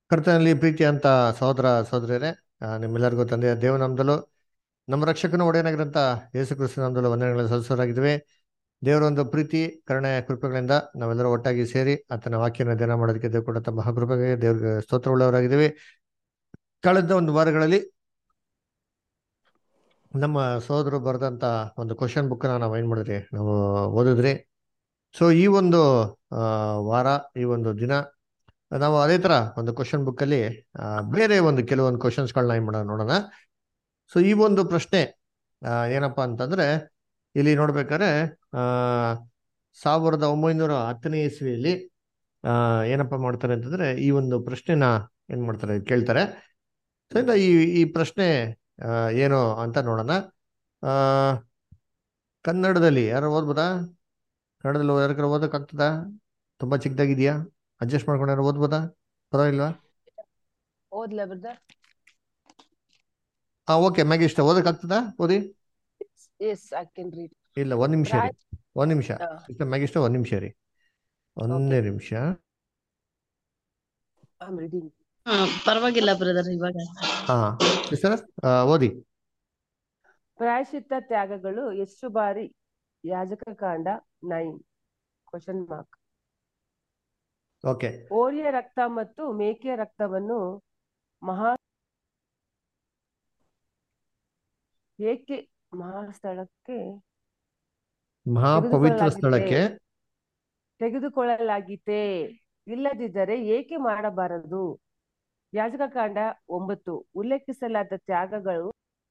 ಕರ್ತನಲ್ಲಿ ಪ್ರೀತಿ ಅಂತ ಸಹೋದರ ಸಹೋದರಿಯರೇ ಆ, ನಿಮ್ಮೆಲ್ಲರಿಗೂ ತಂದೆಯ ದೇವನಾಮದಲ್ಲೂ ನಮ್ಮ ರಕ್ಷಕನ ಒಡೆಯನಾಗಿರಂತ ಯೇಸು ಕ್ರಿಸ್ತ ನಾಮದಲ್ಲೂ ವಂದನೆಗಳನ್ನು ಸಲ್ಲಿಸೋರಾಗಿದ್ದೇವೆ ದೇವರ ಒಂದು ಪ್ರೀತಿ ಕರುಣೆ ಕೃಪೆಗಳಿಂದ ನಾವೆಲ್ಲರೂ ಒಟ್ಟಾಗಿ ಸೇರಿ ಆತನ ವಾಕ್ಯನ ಧ್ಯಾನ ಮಾಡೋದಕ್ಕೆ ದೇವರು ಕೊಟ್ಟಂತ ಮಹಾಕೃಪೆಗೆ ದೇವರಿಗೆ ಸ್ತೋತ್ರವುಳ್ಳವರಾಗಿದ್ದೇವೆ ಕಳೆದ ಒಂದು ವಾರಗಳಲ್ಲಿ ನಮ್ಮ ಸಹೋದರು ಬರೆದಂತ ಒಂದು ಕ್ವಶನ್ ಬುಕ್ನ ನಾವು ಏನ್ ಮಾಡಿದ್ರಿ ನಾವು ಓದಿದ್ರಿ ಸೊ ಈ ಒಂದು ಆ, ವಾರ ಈ ಒಂದು ದಿನ ನಾವು ಅದೇ ತರ ಒಂದು ಕ್ವಶನ್ ಬುಕ್ ಅಲ್ಲಿ ಆ, ಬೇರೆ ಒಂದು ಕೆಲವೊಂದು ಕ್ವಶನ್ಸ್ಗಳನ್ನ ಏನ್ ಮಾಡೋಣ ನೋಡೋಣ ಸೊ ಈ ಒಂದು ಪ್ರಶ್ನೆ ಆ, ಏನಪ್ಪಾ ಅಂತಂದ್ರೆ ಇಲ್ಲಿ ನೋಡ್ಬೇಕಾದ್ರೆ ಆ ಸಾವಿರದ ಒಂಬೈನೂರ ಹತ್ತನೇ ಇಸ್ವಿಯಲ್ಲಿ ಆ ಏನಪ್ಪಾ ಮಾಡ್ತಾರೆ ಅಂತಂದ್ರೆ ಈ ಒಂದು ಪ್ರಶ್ನೆನ ಏನ್ ಮಾಡ್ತಾರೆ ಕೇಳ್ತಾರೆ ಸೊ ಇಂದ ಈ ಈ ಪ್ರಶ್ನೆ ಆ, ಏನು ಅಂತ ನೋಡೋಣ ಆ ಕನ್ನಡದಲ್ಲಿ ಯಾರು ಓದ್ಬೋದಾ ಕನ್ನಡದಲ್ಲಿ ಯಾರಿಗಾರು ಓದಕ್ಕಾಗ್ತದಾ ತುಂಬಾ ಚಿಕ್ಕದಾಗಿದೆಯಾ ಅಡ್ಜಸ್ಟ್ ಮಾಡ್ಕೊಂಡು ಯಾರು ಓದ್ಬೋದಾ ಪರವಾಗಿಲ್ವಾ ಓದ್ಲಾ ಬ್ರದರ್ ಹಾ ಓಕೆ ಮ್ಯಾಗಿ ಇಷ್ಟ ಓದಕ್ಕಾಗ್ತದಾ ಓದಿ ಎಸ್ ಐ ಕ್ಯಾನ್ ರೀಡ್ ಇಲ್ಲ ಒಂದ್ ನಿಮಿಷ ರೀ ಒಂದ್ ನಿಮಿಷ ಇಷ್ಟ ಮ್ಯಾಗಿ ಇಷ್ಟ ಒಂದ್ ನಿಮಿಷ ರೀ ಒಂದೇ ನಿಮಿಷ ಐ ಆಮ್ ರೀಡಿಂಗ್ ಹಾ ಪರವಾಗಿಲ್ಲ ಬ್ರದರ್ ಇವಾಗ ಹಾ ಸರ್ ಓದಿ ಪ್ರಾಯಶ್ಚಿತ್ತ ತ್ಯಾಗಗಳು ಎಷ್ಟು ಬಾರಿ ಯಾಜಕ ಕಾಂಡ ನೈನ್ ಕ್ವಶನ್ ಮಾರ್ಕ್ ಓಕೆ ಓರಿಯ ರಕ್ತ ಮತ್ತು ಮೇಕೆಯ ರಕ್ತವನ್ನು ಮಹಾ ಏಕೆ ಮಹಾಸ್ಥಳಕ್ಕೆ ಮಹಾಪವಿತ್ರ ಸ್ಥಳಕ್ಕೆ ತೆಗೆದುಕೊಳ್ಳಲಾಗಿದೆ ಇಲ್ಲದಿದ್ದರೆ ಏಕೆ ಮಾಡಬಾರದು ಯಾಜಕ ಕಾಂಡ ಒಂಬತ್ತು ಉಲ್ಲೇಖಿಸಲಾದ ತ್ಯಾಗಗಳು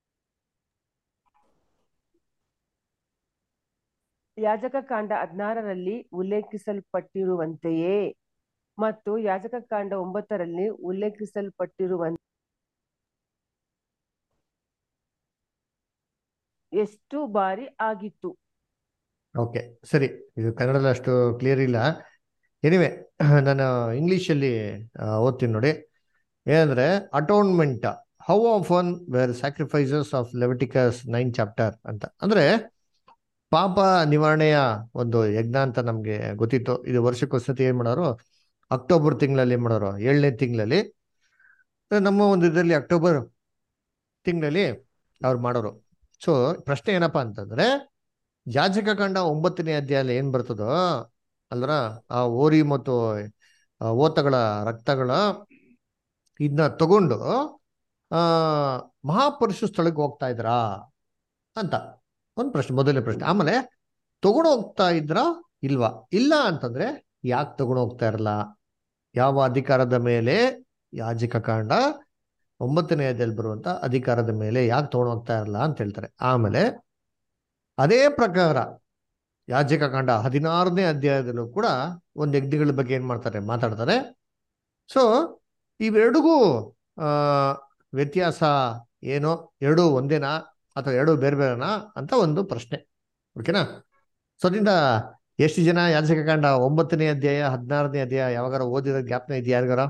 ಯಾಜಕ ಕಾಂಡ ಹದಿನಾರರಲ್ಲಿ ಉಲ್ಲೇಖಿಸಲ್ಪಟ್ಟಿರುವಂತೆಯೇ ಮತ್ತು ಯಾಜಕ ಕಾಂಡ ಒಂಬತ್ತರಲ್ಲಿ ಉಲ್ಲೇಖಿಸಲ್ಪಟ್ಟಿರುವಂತೆ ಎಷ್ಟು ಬಾರಿ ಆಗಿತ್ತು ಓಕೆ ಸರಿ ಇದು ಕನ್ನಡದಲ್ಲಿ ಅಷ್ಟು ಕ್ಲಿಯರ್ ಇಲ್ಲ ಎನಿವೆ ನಾನು ಇಂಗ್ಲಿಷಲ್ಲಿ ಓದ್ತೀನಿ ನೋಡಿ ಏನಂದ್ರೆ atonement how of one where sacrifices of Leviticus nine chapter ಅಂತ ಅಂದ್ರೆ ಪಾಪ ನಿವಾರಣೆಯ ಒಂದು ಯಜ್ಞ ಅಂತ ನಮ್ಗೆ ಗೊತ್ತಿತ್ತು ಇದು ವರ್ಷಕ್ಕೊಂದ್ಸತಿ ಏನ್ ಮಾಡೋರು ಅಕ್ಟೋಬರ್ ತಿಂಗಳಲ್ಲಿ ಏನ್ ಮಾಡೋರು ಏಳನೇ ತಿಂಗಳಲ್ಲಿ ನಮ್ಮ ಒಂದು ಇದರಲ್ಲಿ ಅಕ್ಟೋಬರ್ ತಿಂಗಳಲ್ಲಿ ಅವ್ರು ಮಾಡೋರು ಸೊ ಪ್ರಶ್ನೆ ಏನಪ್ಪಾ ಅಂತಂದ್ರೆ ಯಾಜಕ ಕಂಡ ಒಂಬತ್ತನೇ ಅಧ್ಯಾಯಲ್ಲಿ ಏನ್ ಬರ್ತದೋ ಅಲ್ರ ಆ ಓರಿ ಮತ್ತು ಆ ಓತಗಳ ರಕ್ತಗಳ ಇದನ್ನ ತಗೊಂಡು ಆ ಮಹಾಪುರುಷ ಸ್ಥಳಕ್ಕೆ ಹೋಗ್ತಾ ಇದ್ರಾ ಅಂತ ಒಂದು ಪ್ರಶ್ನೆ ಮೊದಲನೇ ಪ್ರಶ್ನೆ ಆಮೇಲೆ ತಗೊಂಡು ಹೋಗ್ತಾ ಇದ್ರಾ ಇಲ್ವಾ ಇಲ್ಲ ಅಂತಂದ್ರೆ ಯಾಕೆ ತಗೊಂಡು ಹೋಗ್ತಾ ಇರಲ್ಲ ಯಾವ ಅಧಿಕಾರದ ಮೇಲೆ ಯಾಜಕ ಕಾಂಡ ಒಂಬತ್ತನೇ ಅಧ್ಯಾಯದಲ್ಲಿ ಬರುವಂತ ಅಧಿಕಾರದ ಮೇಲೆ ಯಾಕೆ ತಗೊಂಡು ಹೋಗ್ತಾ ಇರಲ್ಲ ಅಂತ ಹೇಳ್ತಾರೆ ಆಮೇಲೆ ಅದೇ ಪ್ರಕಾರ ಯಾಜಕ ಕಾಂಡ ಹದಿನಾರನೇ ಅಧ್ಯಾಯದಲ್ಲೂ ಕೂಡ ಒಂದು ಯಜ್ಞಗಳ ಬಗ್ಗೆ ಏನ್ ಮಾಡ್ತಾರೆ ಮಾತಾಡ್ತಾರೆ ಸೊ ಇವೆರಡಿಗೂ ಆ ವ್ಯತ್ಯಾಸ ಏನು ಎರಡು ಒಂದೇನಾ ಅಥವಾ ಎರಡು ಬೇರೆ ಬೇರೆನಾ ಅಂತ ಒಂದು ಪ್ರಶ್ನೆ ಓಕೆನಾ ಸೊ ಅದರಿಂದ ಎಷ್ಟು ಜನ ಯಾಜಕ ಕಾಂಡ ಒಂಬತ್ತನೇ ಅಧ್ಯಾಯ ಹದಿನಾರನೇ ಅಧ್ಯಾಯ ಯಾವಾಗಾರ ಓದಿರೋ ಜ್ಞಾಪನ ಇದೆಯಾ ಯಾರಿಗಾರ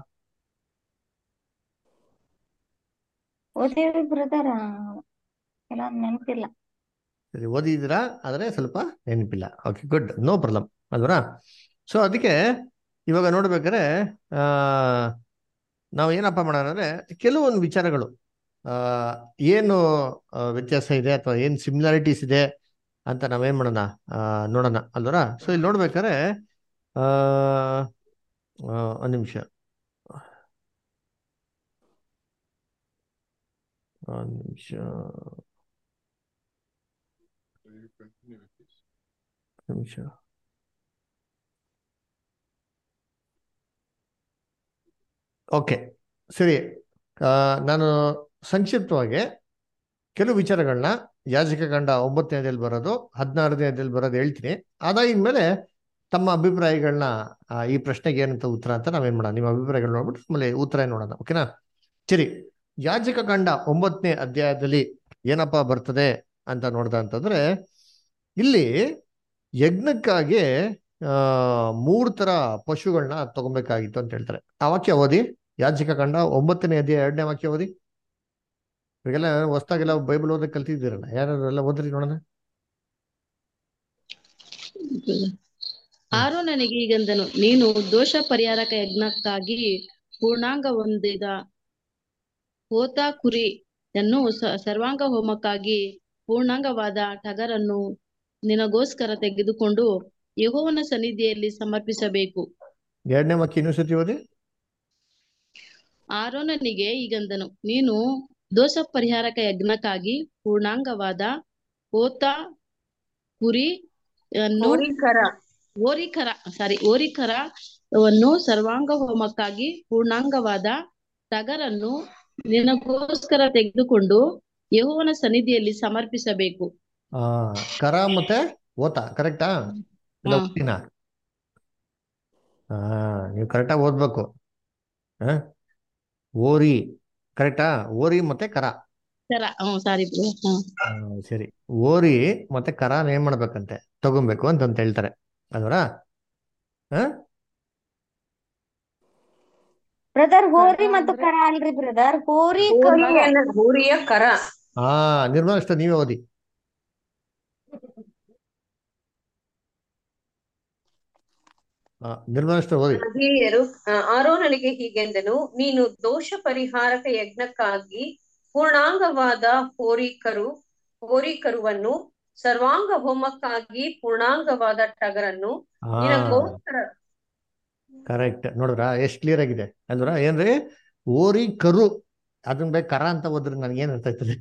ಓದಿರಿ ಬ್ರದರ್ ಎಲ್ಲ ನೆನಪಿಲ್ಲ ಸರಿ ಓದಿದ್ದೀರಾ ಆದರೆ ಸ್ವಲ್ಪ ನೆನಪಿಲ್ಲ ಓಕೆ ಗುಡ್ ನೋ ಪ್ರಾಬ್ಲಮ್ ಅಲ್ವರಾ ಸೊ ಅದಕ್ಕೆ ಇವಾಗ ನೋಡ್ಬೇಕಾದ್ರೆ ಆ ನಾವು ಏನಪ್ಪ ಮಾಡೋಣ ಅಂದ್ರೆ ಕೆಲವೊಂದು ವಿಚಾರಗಳು ಆ ಏನು ಆ, ವ್ಯತ್ಯಾಸ ಇದೆ ಅಥವಾ ಏನು ಸಿಮಿಲಾರಿಟೀಸ್ ಇದೆ ಅಂತ ನಾವೇನ್ ಮಾಡೋಣ ಆ, ನೋಡೋಣ ಅಲ್ವರಾ ಸೊ ಇಲ್ಲಿ ನೋಡ್ಬೇಕಾದ್ರೆ ಆ ಆ, ಒಂದ್ ನಿಮಿಷ ಒಂದ್ ನಿಮಿಷ ನಿಮಿಷ ಓಕೆ ಸರಿ ಆ, ನಾನು ಸಂಕ್ಷಿಪ್ತವಾಗಿ ಕೆಲವು ವಿಚಾರಗಳನ್ನ ಯಾಜಕ ಕಂಡ ಒಂಬತ್ತನೇ ಅಧ್ಯಾಯದಲ್ಲಿ ಬರೋದು ಹದಿನಾರನೇ ಅಧ್ಯಾಯದಲ್ಲಿ ಬರೋದು ಹೇಳ್ತೀನಿ ಅದಾಗಿದ್ಮೇಲೆ ತಮ್ಮ ಅಭಿಪ್ರಾಯಗಳನ್ನ ಆ, ಈ ಪ್ರಶ್ನೆಗೆ ಏನಂತ ಉತ್ತರ ಅಂತ ನಾವೇನ್ ಮಾಡೋಣ ನಿಮ್ಮ ಅಭಿಪ್ರಾಯಗಳನ್ನ ನೋಡ್ಬಿಟ್ಟು ಆಮೇಲೆ ಉತ್ತರ ನೋಡೋಣ ಓಕೆನಾ ಸರಿ ಯಾಜಕ ಕಂಡ ಒಂಬತ್ತನೇ ಅಧ್ಯಾಯದಲ್ಲಿ ಏನಪ್ಪ ಬರ್ತದೆ ಅಂತ ನೋಡ್ದ ಅಂತಂದ್ರೆ ಇಲ್ಲಿ ಯಜ್ಞಕ್ಕಾಗಿ ಆ ಮೂರ್ ತರ ಪಶುಗಳನ್ನ ತಗೊಬೇಕಾಗಿತ್ತು ಅಂತ ಹೇಳ್ತಾರೆ ಆ ವಾಕ್ಯ ಓದಿ ಯಾಜಕ ಕಂಡ ಒಂಬತ್ತನೇ ಅಧ್ಯಾಯ ಎರಡನೇ ವಾಕ್ಯ ಓದಿ ಇವಾಗೆಲ್ಲ ಹೊಸ್ದಾಗೆಲ್ಲ ಬೈಬಲ್ ಓದಕ್ಕೆ ಕಲ್ತಿದ್ದೀರಲ್ಲ ಯಾರು ಎಲ್ಲ ಓದ್ರಿ ನೋಡೋಣ ಆರೋನನಿಗೆ ಈಗೆಂದನು ನೀನು ದೋಷ ಪರಿಹಾರಕ ಯಜ್ಞಕ್ಕಾಗಿ ಪೂರ್ಣಾಂಗ ಹೊಂದಿದ ಹೋತ ಕುರಿಯನ್ನು ಸ- ಸರ್ವಾಂಗ ಹೋಮಕ್ಕಾಗಿ ಪೂರ್ಣಾಂಗವಾದ ಟಗರನ್ನು ನಿನಗೋಸ್ಕರ ತೆಗೆದುಕೊಂಡು ಯೆಹೋವನ ಸನ್ನಿಧಿಯಲ್ಲಿ ಸಮರ್ಪಿಸಬೇಕು ಎರಡನೇ ವಾಕ್ಯ ಇನ್ನೂ ಸತಿ ಓದಿ ಆರೋನನಿಗೆ ಈಗಂದನು ನೀನು ದೋಷ ಪರಿಹಾರಕ ಯಜ್ಞಕ್ಕಾಗಿ ಪೂರ್ಣಾಂಗವಾದ ಹೋತ ಕುರಿಯನ್ನು ಹೋರಿಕರ ಓರಿಕರ ಸಾರಿ ಓರಿಕರವನ್ನು ಸರ್ವಾಂಗ ಹೋಮಕ್ಕಾಗಿ ಪೂರ್ಣಾಂಗವಾದ ಟಗರನ್ನು ನಿನಗೋಸ್ಕರ ತೆಗೆದುಕೊಂಡು ಯೆಹೋವನ ಸನ್ನಿಧಿಯಲ್ಲಿ ಸಮರ್ಪಿಸಬೇಕು ಆ ಕರ ಮತ್ತೆ ಓತ ಕರೆಕ್ಟಾ ಇಲ್ಲ ಹಾ. ಓದಿನ ಹಾ ನೀವು ಕರೆಕ್ಟಾಗಿ ಓದ್ಬೇಕು ಹ ಓರಿ ಕರೆಕ್ಟಾ ಓರಿ ಮತ್ತೆ ಕರ ಕರ ಹ್ಮ್ ಸಾರಿ ಹ್ಮ್ ಆ, ಸರಿ ಓರಿ ಮತ್ತೆ ಕರಾನ ಏನ್ ಮಾಡ್ಬೇಕಂತೆ ತಗೊಬೇಕು ಅಂತಂತ ಹೇಳ್ತಾರೆ ಅಲ್ವರಾ ಹ ಬ್ರದರ್ ಹೋರಿ ಕರ ಮತ್ತು ಅಂದ್ರೆ- ಕರ ಅಲ್ರಿ ಬ್ರದರ್ ಹೋರಿ ಹೋರಿ ಕರು ಅನ್ನೋದು ಹೋರಿಯ ಕರ ಹಾ ನಿರ್ಮಲ ಅಷ್ಟ ನೀವೇ ಓದಿ ಹಾ ನಿರ್ಮಲ ಅಷ್ಟ ಓದಿ ಹಿರಿಯರು ಆ, ಆರೋನನಿಗೆ ಹೀಗೆಂದನು ನೀನು ದೋಷ ಪರಿಹಾರಕ ಯಜ್ಞಕ್ಕಾಗಿ ಪೂರ್ಣಾಂಗವಾದ ಹೋರಿಕರು ಹೋರಿಕರುವನ್ನು ಸರ್ವಾಂಗ ಹೋಮಕ್ಕಾಗಿ ಪೂರ್ಣಾಂಗವಾದ ಟಗರನ್ನು ಹಾ ನಿನಗೋಸ್ಕರ ಕರೆಕ್ಟ್ ನೋಡಿದ್ರ ಎಷ್ಟ್ ಕ್ಲಿಯರ್ ಆಗಿದೆ ಅಂದ್ರ ಏನ್ರಿ ಓರಿ ಕರು ಅದನ್ನ ಬೇಕು ಕರ ಅಂತ ಹೋದ್ರೆ ನನಗೆ ಏನ್ ಅರ್ಥ ಆಯ್ತದೆ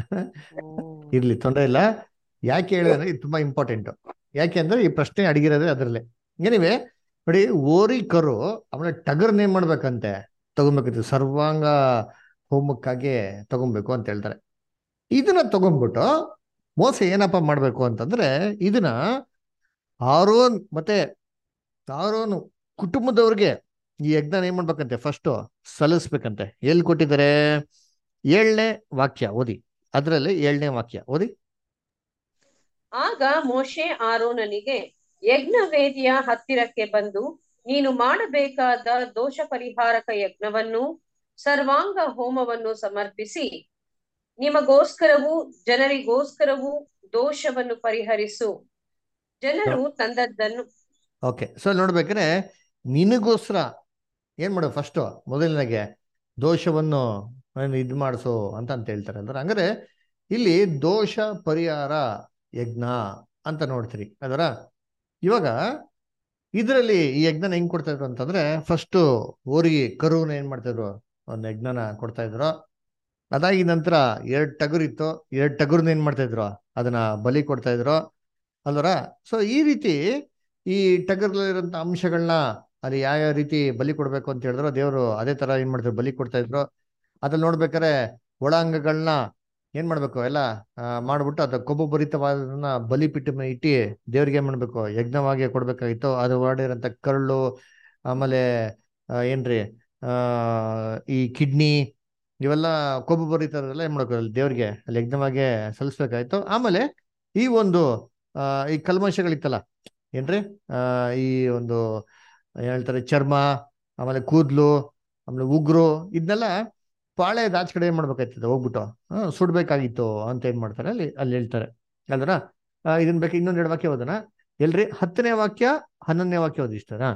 ಇರ್ಲಿ ತೊಂದರೆ ಇಲ್ಲ ಯಾಕೆ ಹೇಳಿದ್ರೆ ಅಂದ್ರೆ ಇದು ತುಂಬಾ ಇಂಪಾರ್ಟೆಂಟ್ ಯಾಕೆ ಅಂದ್ರೆ ಈ ಪ್ರಶ್ನೆ ಅಡಗಿರೋದೇ ಅದರಲ್ಲೇ ಏನಿವೆ ನೋಡಿ ಓರಿ ಕರು ಆಮೇಲೆ ಟಗರ್ನ ಏನ್ ಮಾಡ್ಬೇಕಂತೆ ತಗೊಬೇಕಿತ್ತು ಸರ್ವಾಂಗ ಹೋಮಕ್ಕಾಗಿ ತಗೊಬೇಕು ಅಂತ ಹೇಳ್ತಾರೆ ಇದನ್ನ ತಗೊಂಡ್ಬಿಟ್ಟು ಮೋಸ ಏನಪ್ಪ ಮಾಡ್ಬೇಕು ಅಂತಂದ್ರೆ ಇದನ್ನ ಆರೋನ್ ಮತ್ತೆ ಆರೋನ್ ಕುಟುಂಬದವ್ರಿಗೆ ಈ ಯಜ್ಞ ಏನ್ ಮಾಡ್ಬೇಕಂತೆ ಫಸ್ಟ್ ಸಲ್ಲಿಸ್ಬೇಕಂತೆ ಎಲ್ಲಿ ಕೊಟ್ಟಿದ್ದಾರೆ ಏಳನೇ ವಾಕ್ಯ ಓದಿ ಅದರಲ್ಲಿ ಏಳನೇ ವಾಕ್ಯ ಓದಿ ಆಗ ಮೋಶೆ ಆರೋನನಿಗೆ ಯಜ್ಞವೇದಿಯ ಹತ್ತಿರಕ್ಕೆ ಬಂದು ನೀನು ಮಾಡಬೇಕಾದ ದೋಷ ಪರಿಹಾರಕ ಯಜ್ಞವನ್ನು ಸರ್ವಾಂಗ ಹೋಮವನ್ನು ಸಮರ್ಪಿಸಿ ನಿಮಗೋಸ್ಕರವೂ ಜನರಿಗೋಸ್ಕರವೂ ದೋಷವನ್ನು ಪರಿಹರಿಸು ಜನರು ತಂದದ್ದನ್ನು ಓಕೆ ಸೊ ನೋಡ್ಬೇಕಾದ್ರೆ ನಿನಗೋಸ್ಕರ ಏನ್ ಮಾಡು ಫಸ್ಟ್ ಮೊದಲನೇಗೆ ದೋಷವನ್ನು ಇದು ಮಾಡಿಸು ಅಂತ ಅಂತ ಹೇಳ್ತಾರೆ ಅಂದ್ರೆ ಹಂಗಾರೆ ಇಲ್ಲಿ ದೋಷ ಪರಿಹಾರ ಯಜ್ಞ ಅಂತ ನೋಡ್ತೀರಿ ಅದರ ಇವಾಗ ಇದರಲ್ಲಿ ಈ ಯಜ್ಞನ ಹೆಂಗ್ ಕೊಡ್ತಾ ಇದ್ರು ಅಂತಂದ್ರೆ ಫಸ್ಟ್ ಓರಿ ಕರುನ ಏನ್ ಮಾಡ್ತಾ ಇದ್ರು ಒಂದು ಯಜ್ಞನ ಕೊಡ್ತಾ ಇದ್ರು ಅದಾಗಿ ನಂತರ ಎರಡ್ ಟಗರು ಇತ್ತು ಎರಡ್ ಟಗರ್ನ ಏನ್ ಮಾಡ್ತಾ ಇದ್ರು ಅದನ್ನ ಬಲಿ ಕೊಡ್ತಾ ಇದ್ರು ಅಲ್ವರ ಸೊ ಈ ರೀತಿ ಈ ಟಗರ್ಲಿರೋಂಥ ಅಂಶಗಳನ್ನ ಅಲ್ಲಿ ಯಾವ ಯಾವ ರೀತಿ ಬಲಿ ಕೊಡ್ಬೇಕು ಅಂತ ಹೇಳಿದ್ರು ದೇವರು ಅದೇ ತರ ಏನ್ ಮಾಡ್ತಾರೆ ಬಲಿ ಕೊಡ್ತಾ ಇದ್ರು ಅದ್ರಲ್ಲಿ ನೋಡ್ಬೇಕಾರೆ ಒಳಾಂಗಗಳನ್ನ ಏನ್ ಮಾಡ್ಬೇಕು ಎಲ್ಲ ಆ, ಮಾಡ್ಬಿಟ್ಟು ಅದ ಕೊಬ್ಬು ಭರಿತವಾದದನ್ನ ಬಲಿಪಿಟ್ಟ ಮೇಲೆ ಇಟ್ಟು ದೇವ್ರಿಗೆ ಏನ್ ಮಾಡ್ಬೇಕು ಯಜ್ಞವಾಗಿ ಕೊಡ್ಬೇಕಾಗಿತ್ತು ಅದು ಮಾಡಿರೋಂಥ ಕರಳು ಆಮೇಲೆ ಆ, ಏನ್ರಿ ಆ ಈ ಕಿಡ್ನಿ ಇವೆಲ್ಲ ಕೊಬ್ಬು ಭರಿತದೆಲ್ಲ ಏನ್ ಮಾಡ್ಬೇಕು ಅಲ್ಲಿ ದೇವ್ರಿಗೆ ಅಲ್ಲಿ ಯಜ್ಞವಾಗಿ ಸಲ್ಲಿಸ್ಬೇಕಾಯ್ತು ಆಮೇಲೆ ಈ ಒಂದು ಆ, ಈ ಕಲ್ಮಶಗಳಿತ್ತಲ್ಲ ಏನ್ರಿ ಆ ಈ ಒಂದು ಏನ್ ಹೇಳ್ತಾರೆ ಚರ್ಮ ಆಮೇಲೆ ಕೂದ್ಲು ಆಮೇಲೆ ಉಗುರು ಇದನ್ನೆಲ್ಲ ಪಾಳೆಯದ ಆಚೆ ಕಡೆ ಏನ್ ಮಾಡ್ಬೇಕಾಯ್ತದೆ ಹೋಗ್ಬಿಟ್ಟು ಹಾ ಸುಡ್ಬೇಕಾಗಿತ್ತು ಅಂತ ಏನ್ ಮಾಡ್ತಾರೆ ಅಲ್ಲಿ ಅಲ್ಲಿ ಹೇಳ್ತಾರೆ ಅಲ್ದರ ಇದನ್ ಬೇಕು ಇನ್ನೊಂದ್ ಎರಡು ವಾಕ್ಯ ಓದೋಣ ಎಲ್ರಿ ಹತ್ತನೇ ವಾಕ್ಯ ಹನ್ನೊಂದನೇ ವಾಕ್ಯ ಓದಿ ಇಷ್ಟನಾ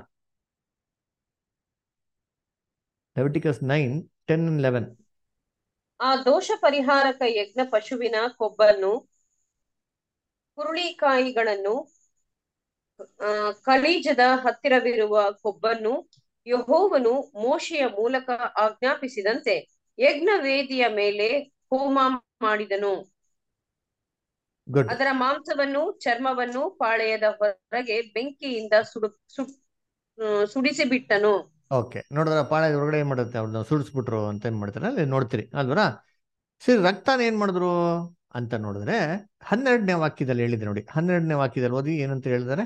ಲೆವಿಟಿಕಸ್ ನೈನ್ ಟೆನ್ ಲೆವೆನ್ ಆ ದೋಷ ಪರಿಹಾರಕ ಯಜ್ಞ ಪಶುವಿನ ಕೊಬ್ಬನ್ನು ಹುರುಳಿಕಾಯಿಗಳನ್ನು ಆ, ಕಳೀಜದ ಹತ್ತಿರವಿರುವ ಕೊಬ್ಬನ್ನು ಯೆಹೋವನು ಮೋಶೆಯ ಮೂಲಕ ಆಜ್ಞಾಪಿಸಿದಂತೆ ಯಜ್ಞ ವೇದಿಯ ಮೇಲೆ ಹೋಮ ಮಾಡಿದನು ಗುಡ್ ಅದರ ಮಾಂಸವನ್ನು ಚರ್ಮವನ್ನು ಪಾಳೆಯದ ಹೊರಗೆ ಬೆಂಕಿಯಿಂದ ಸುಡು ಸುಡ್ ಆ, ಸುಡಿಸಿ ಬಿಟ್ಟನು ಓಕೆ ನೋಡಿದ್ರ ಪಾಳ್ಯದ ಹೊರಗಡೆ ಏನ್ ಮಾಡುತ್ತೆ ಅವ್ರನ್ನ ಸುಡಿಸ್ಬಿಟ್ರು ಅಂತ ಏನ್ ಮಾಡ್ತಾರೆ ಅಲ್ಲಿ ನೋಡ್ತೀರಿ ಅಲ್ವರಾ ಸರಿ ರಕ್ತನ ಏನ್ ಮಾಡಿದ್ರು ಅಂತ ನೋಡಿದ್ರೆ ಹನ್ನೆರಡನೇ ವಾಕ್ಯದಲ್ಲಿ ಹೇಳಿದ್ರೆ ನೋಡಿ ಹನ್ನೆರಡನೇ ವಾಕ್ಯದಲ್ಲಿ ಓದಿ ಏನಂತ ಹೇಳಿದಾರೆ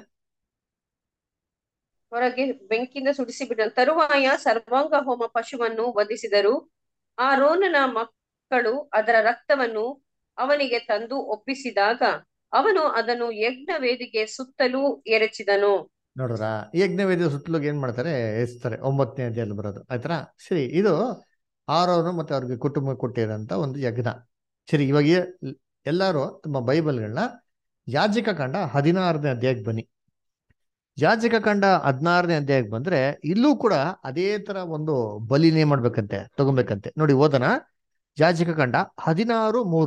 ಹೊರಗೆ ಬೆಂಕಿಯಿಂದ ಸುಡಿಸಿ ಬಿಟ್ಟನು ತರುವಾಯ ಸರ್ವಾಂಗ ಹೋಮ ಪಶುವನ್ನು ವಧಿಸಿದರು ಆ ರೋನನ ಮಕ್ಕಳು ಅದರ ರಕ್ತವನ್ನು ಅವನಿಗೆ ತಂದು ಒಪ್ಪಿಸಿದಾಗ ಅವನು ಅದನ್ನು ಯಜ್ಞ ವೇದಿಗೆ ಸುತ್ತಲೂ ಎರಚಿದನು ನೋಡ್ರ ಯಜ್ಞವೇದ ಸುತ್ತಲೂ ಏನ್ ಮಾಡ್ತಾರೆ ಎಸ್ತಾರೆ ಒಂಬತ್ತನೇ ಅಧ್ಯಾಯದಲ್ಲಿ ಬರೋದು ಆಯ್ತಾ ಸರಿ ಇದು ಆರೋನು ಮತ್ತೆ ಅವ್ರಿಗೆ ಕುಟುಂಬ ಕೊಟ್ಟಿರೋಂಥ ಒಂದು ಯಜ್ಞ ಸರಿ ಇವಾಗ ಎ- ಎಲ್ಲರೂ ತಮ್ಮ ಬೈಬಲ್ಗಳನ್ನ ಯಾಜಕ ಕಂಡ ಹದಿನಾರನೇ ಅಧ್ಯಾಯಕ್ಕೆ ಬನ್ನಿ ಯಾಜಕ ಕಂಡ ಹದಿನಾರನೇ ಅಧ್ಯಾಯಕ್ಕೆ ಬಂದ್ರೆ ಇಲ್ಲೂ ಕೂಡ ಅದೇ ತರ ಒಂದು ಬಲಿನೇ ಮಾಡ್ಬೇಕಂತೆ ತಗೊಬೇಕಂತೆ ನೋಡಿ ಓದನ ಯಾಜಕ ಕಂಡ ಹದಿನಾರು ಮೂರು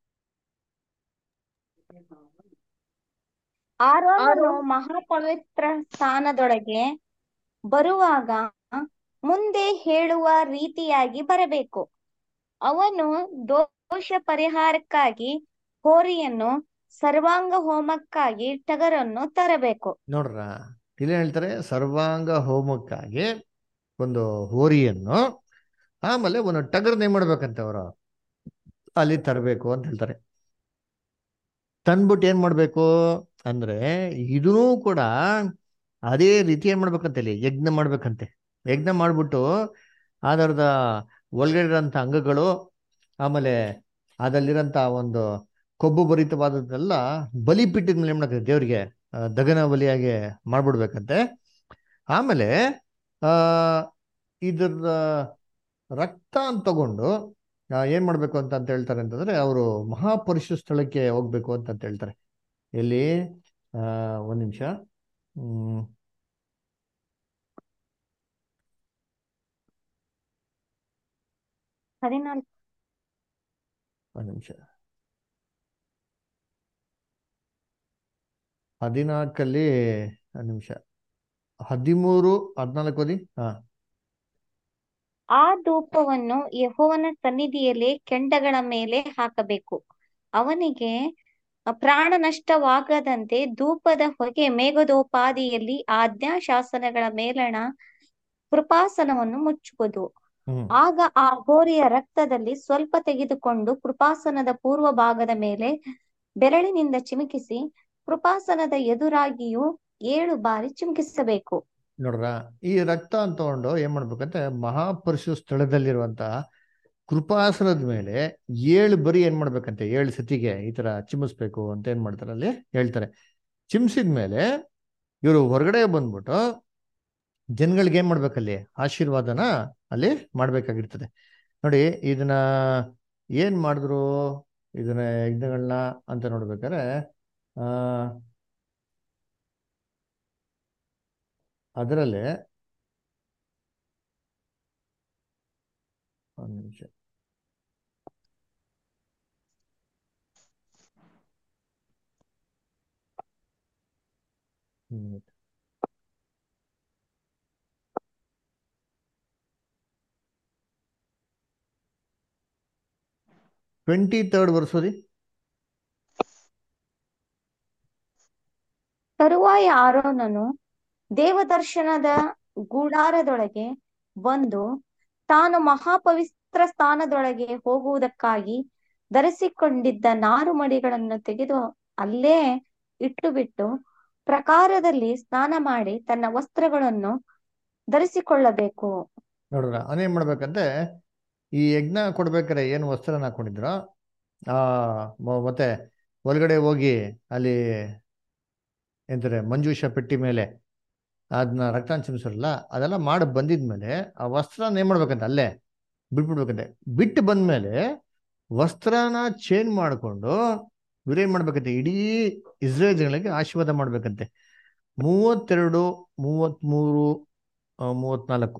ಆರೋನನು ಮಹಾಪವಿತ್ರ ಸ್ಥಾನದೊಳಗೆ ಬರುವಾಗ ಮುಂದೆ ಹೇಳುವ ರೀತಿಯಾಗಿ ಬರಬೇಕು ಅವನು ದೋಷ ಪರಿಹಾರಕ್ಕಾಗಿ ಹೋರಿಯನ್ನು ಸರ್ವಾಂಗ ಹೋಮಕ್ಕಾಗಿ ಟಗರನ್ನು ತರಬೇಕು ನೋಡ್ರ ಇಲ್ಲಿ ಹೇಳ್ತಾರೆ ಸರ್ವಾಂಗ ಹೋಮಕ್ಕಾಗಿ ಒಂದು ಹೋರಿಯನ್ನು ಆಮೇಲೆ ಒಂದು ಟಗರ್ನ ಏನ್ ಮಾಡ್ಬೇಕಂತೆ ಅವರು ಅಲ್ಲಿ ತರಬೇಕು ಅಂತ ಹೇಳ್ತಾರೆ ತಂದ್ಬಿಟ್ಟು ಏನ್ ಮಾಡ್ಬೇಕು ಅಂದ್ರೆ ಇದೂ ಕೂಡ ಅದೇ ರೀತಿ ಏನ್ ಮಾಡ್ಬೇಕಂತೆ ಇಲ್ಲಿ ಯಜ್ಞ ಮಾಡ್ಬೇಕಂತೆ ಯಜ್ಞ ಮಾಡ್ಬಿಟ್ಟು ಅದರದ ಒಳಗಡೆ ಇರೋಂಥ ಅಂಗಗಳು ಆಮೇಲೆ ಅದರಲ್ಲಿರೋಂಥ ಒಂದು ಕೊಬ್ಬು ಭರಿತವಾದದ್ದೆಲ್ಲ ಬಲಿಪೀಠದ ಮೇಲೆ ಏನ್ ಮಾಡಕ್ಕೆ ದೇವರಿಗೆ ಆ, ದಗನ ಬಲಿಯಾಗಿ ಮಾಡ್ಬಿಡ್ಬೇಕಂತೆ ಆಮೇಲೆ ಆ ಇದ್ರ ರಕ್ತ ಅಂತ ತಗೊಂಡು ಆ, ಏನ್ ಮಾಡ್ಬೇಕು ಅಂತ ಅಂತ ಹೇಳ್ತಾರೆ ಅಂತಂದ್ರೆ ಅವರು ಮಹಾಪರಿಶು ಸ್ಥಳಕ್ಕೆ ಹೋಗ್ಬೇಕು ಅಂತ ಅಂತ ಹೇಳ್ತಾರೆ ಎಲ್ಲಿ ಆ ಒಂದ್ ನಿಮಿಷ ಹ್ಮ್ ಹದಿನಾಲ್ಕು ಒಂದ್ ನಿಮಿಷ ಹದಿನಾಲ್ಕಲ್ಲಿ ಒಂದ್ ನಿಮಿಷ ಹದಿಮೂರು ಹದಿನಾಲ್ಕು ಓದಿ ಹಾ ಆ ಧೂಪವನ್ನು ಯೆಹೋವನ ಸನ್ನಿಧಿಯಲ್ಲಿ ಕೆಂಡಗಳ ಮೇಲೆ ಹಾಕಬೇಕು ಅವನಿಗೆ ಪ್ರಾಣ ನಷ್ಟವಾಗದಂತೆ ಧೂಪದ ಹೊಗೆ ಮೇಘದೋಪಾದಿಯಲ್ಲಿ ಆಜ್ಞಾಶಾಸನಗಳ ಮೇಲಣ ಕೃಪಾಸನವನ್ನು ಮುಚ್ಚುವುದು ಹ್ಮ್ ಆಗ ಆ ಹೋರಿಯ ರಕ್ತದಲ್ಲಿ ಸ್ವಲ್ಪ ತೆಗೆದುಕೊಂಡು ಕೃಪಾಸನದ ಪೂರ್ವ ಭಾಗದ ಮೇಲೆ ಬೆರಳಿನಿಂದ ಚಿಮುಕಿಸಿ ಕೃಪಾಸನದ ಎದುರಾಗಿಯೂ ಏಳು ಬಾರಿ ಚಿಮುಕಿಸಬೇಕು ನೋಡ್ರ ಈ ರಕ್ತ ಅಂತ ತಗೊಂಡು ಏನ್ ಮಾಡ್ಬೇಕಂತೆ ಮಹಾಪುರುಷ ಸ್ಥಳದಲ್ಲಿರುವಂತ ಕೃಪಾಸನದ ಮೇಲೆ ಏಳು ಬರಿ ಏನ್ ಮಾಡ್ಬೇಕಂತೆ ಏಳು ಸತಿಗೆ ಈ ತರ ಚಿಮ್ಮಿಸ್ಬೇಕು ಅಂತ ಏನ್ ಮಾಡ್ತಾರೆ ಅಲ್ಲಿ ಹೇಳ್ತಾರೆ ಚಿಮ್ಸಿದ ಮೇಲೆ ಇವರು ಹೊರಗಡೆ ಬಂದ್ಬಿಟ್ಟು ಜನಗಳಿಗೆ ಏನ್ ಮಾಡ್ಬೇಕಲ್ಲಿ ಆಶೀರ್ವಾದನ ಅಲ್ಲಿ ಮಾಡ್ಬೇಕಾಗಿರ್ತದೆ ನೋಡಿ ಇದನ್ನ ಏನ್ ಮಾಡಿದ್ರು ಇದನ್ನ ಯಜ್ಞಗಳನ್ನ ಅಂತ ನೋಡ್ಬೇಕಾದ್ರೆ ಆ ಅದರಲ್ಲಿ ಒಂದು ನಿಮಿಷ ಹ್ಮ್. ಟ್ವೆಂಟಿ ತರ್ಡ್ ವರ್ಷದಿ ತರುವಾಯ ಆರೋನನು ದೇವದರ್ಶನದ ಗೂಡಾರದೊಳಗೆ ಬಂದು ತಾನು ಮಹಾಪವಿತ್ರ ಸ್ಥಾನದೊಳಗೆ ಹೋಗುವುದಕ್ಕಾಗಿ ಧರಿಸಿಕೊಂಡಿದ್ದ ನಾರುಮಡಿಗಳನ್ನು ತೆಗೆದು ಅಲ್ಲೇ ಇಟ್ಟು ಬಿಟ್ಟು ಪ್ರಕಾರದಲ್ಲಿ ಸ್ನಾನ ಮಾಡಿ ತನ್ನ ವಸ್ತ್ರಗಳನ್ನು ಧರಿಸಿಕೊಳ್ಳಬೇಕು ನೋಡ್ರ ಅವನೇನ್ ಮಾಡ್ಬೇಕಂತೆ ಈ ಯಜ್ಞ ಕೊಡ್ಬೇಕಾರೆ ಏನು ವಸ್ತ್ರನ ಹಾಕೊಂಡಿದ್ರು ಆ ಮ- ಮತ್ತೆ ಒಳಗಡೆ ಹೋಗಿ ಅಲ್ಲಿ ಎಂತಾರೆ ಮಂಜೂಷ ಪೆಟ್ಟಿ ಮೇಲೆ ಅದನ್ನ ರಕ್ತ ಚಿಮ್ಸರಲ್ಲ ಅದೆಲ್ಲ ಮಾಡಿ ಬಂದಿದ್ಮೇಲೆ ಆ ವಸ್ತ್ರನ ಏನ್ ಮಾಡ್ಬೇಕಂತ ಅಲ್ಲೇ ಬಿಟ್ಬಿಡ್ಬೇಕಂತೆ ಬಿಟ್ಟು ಬಂದ್ಮೇಲೆ ವಸ್ತ್ರನ ಚೇಂಜ್ ಮಾಡಿಕೊಂಡು ಇವ್ರೇನ್ ಮಾಡ್ಬೇಕಂತೆ ಇಡೀ ಇಸ್ರೇಲ್ ಜನಗಳಿಗೆ ಆಶೀರ್ವಾದ ಮಾಡ್ಬೇಕಂತೆ ಮೂವತ್ತೆರಡು ಮೂವತ್ಮೂರು ಆ, ಮೂವತ್ನಾಲ್ಕು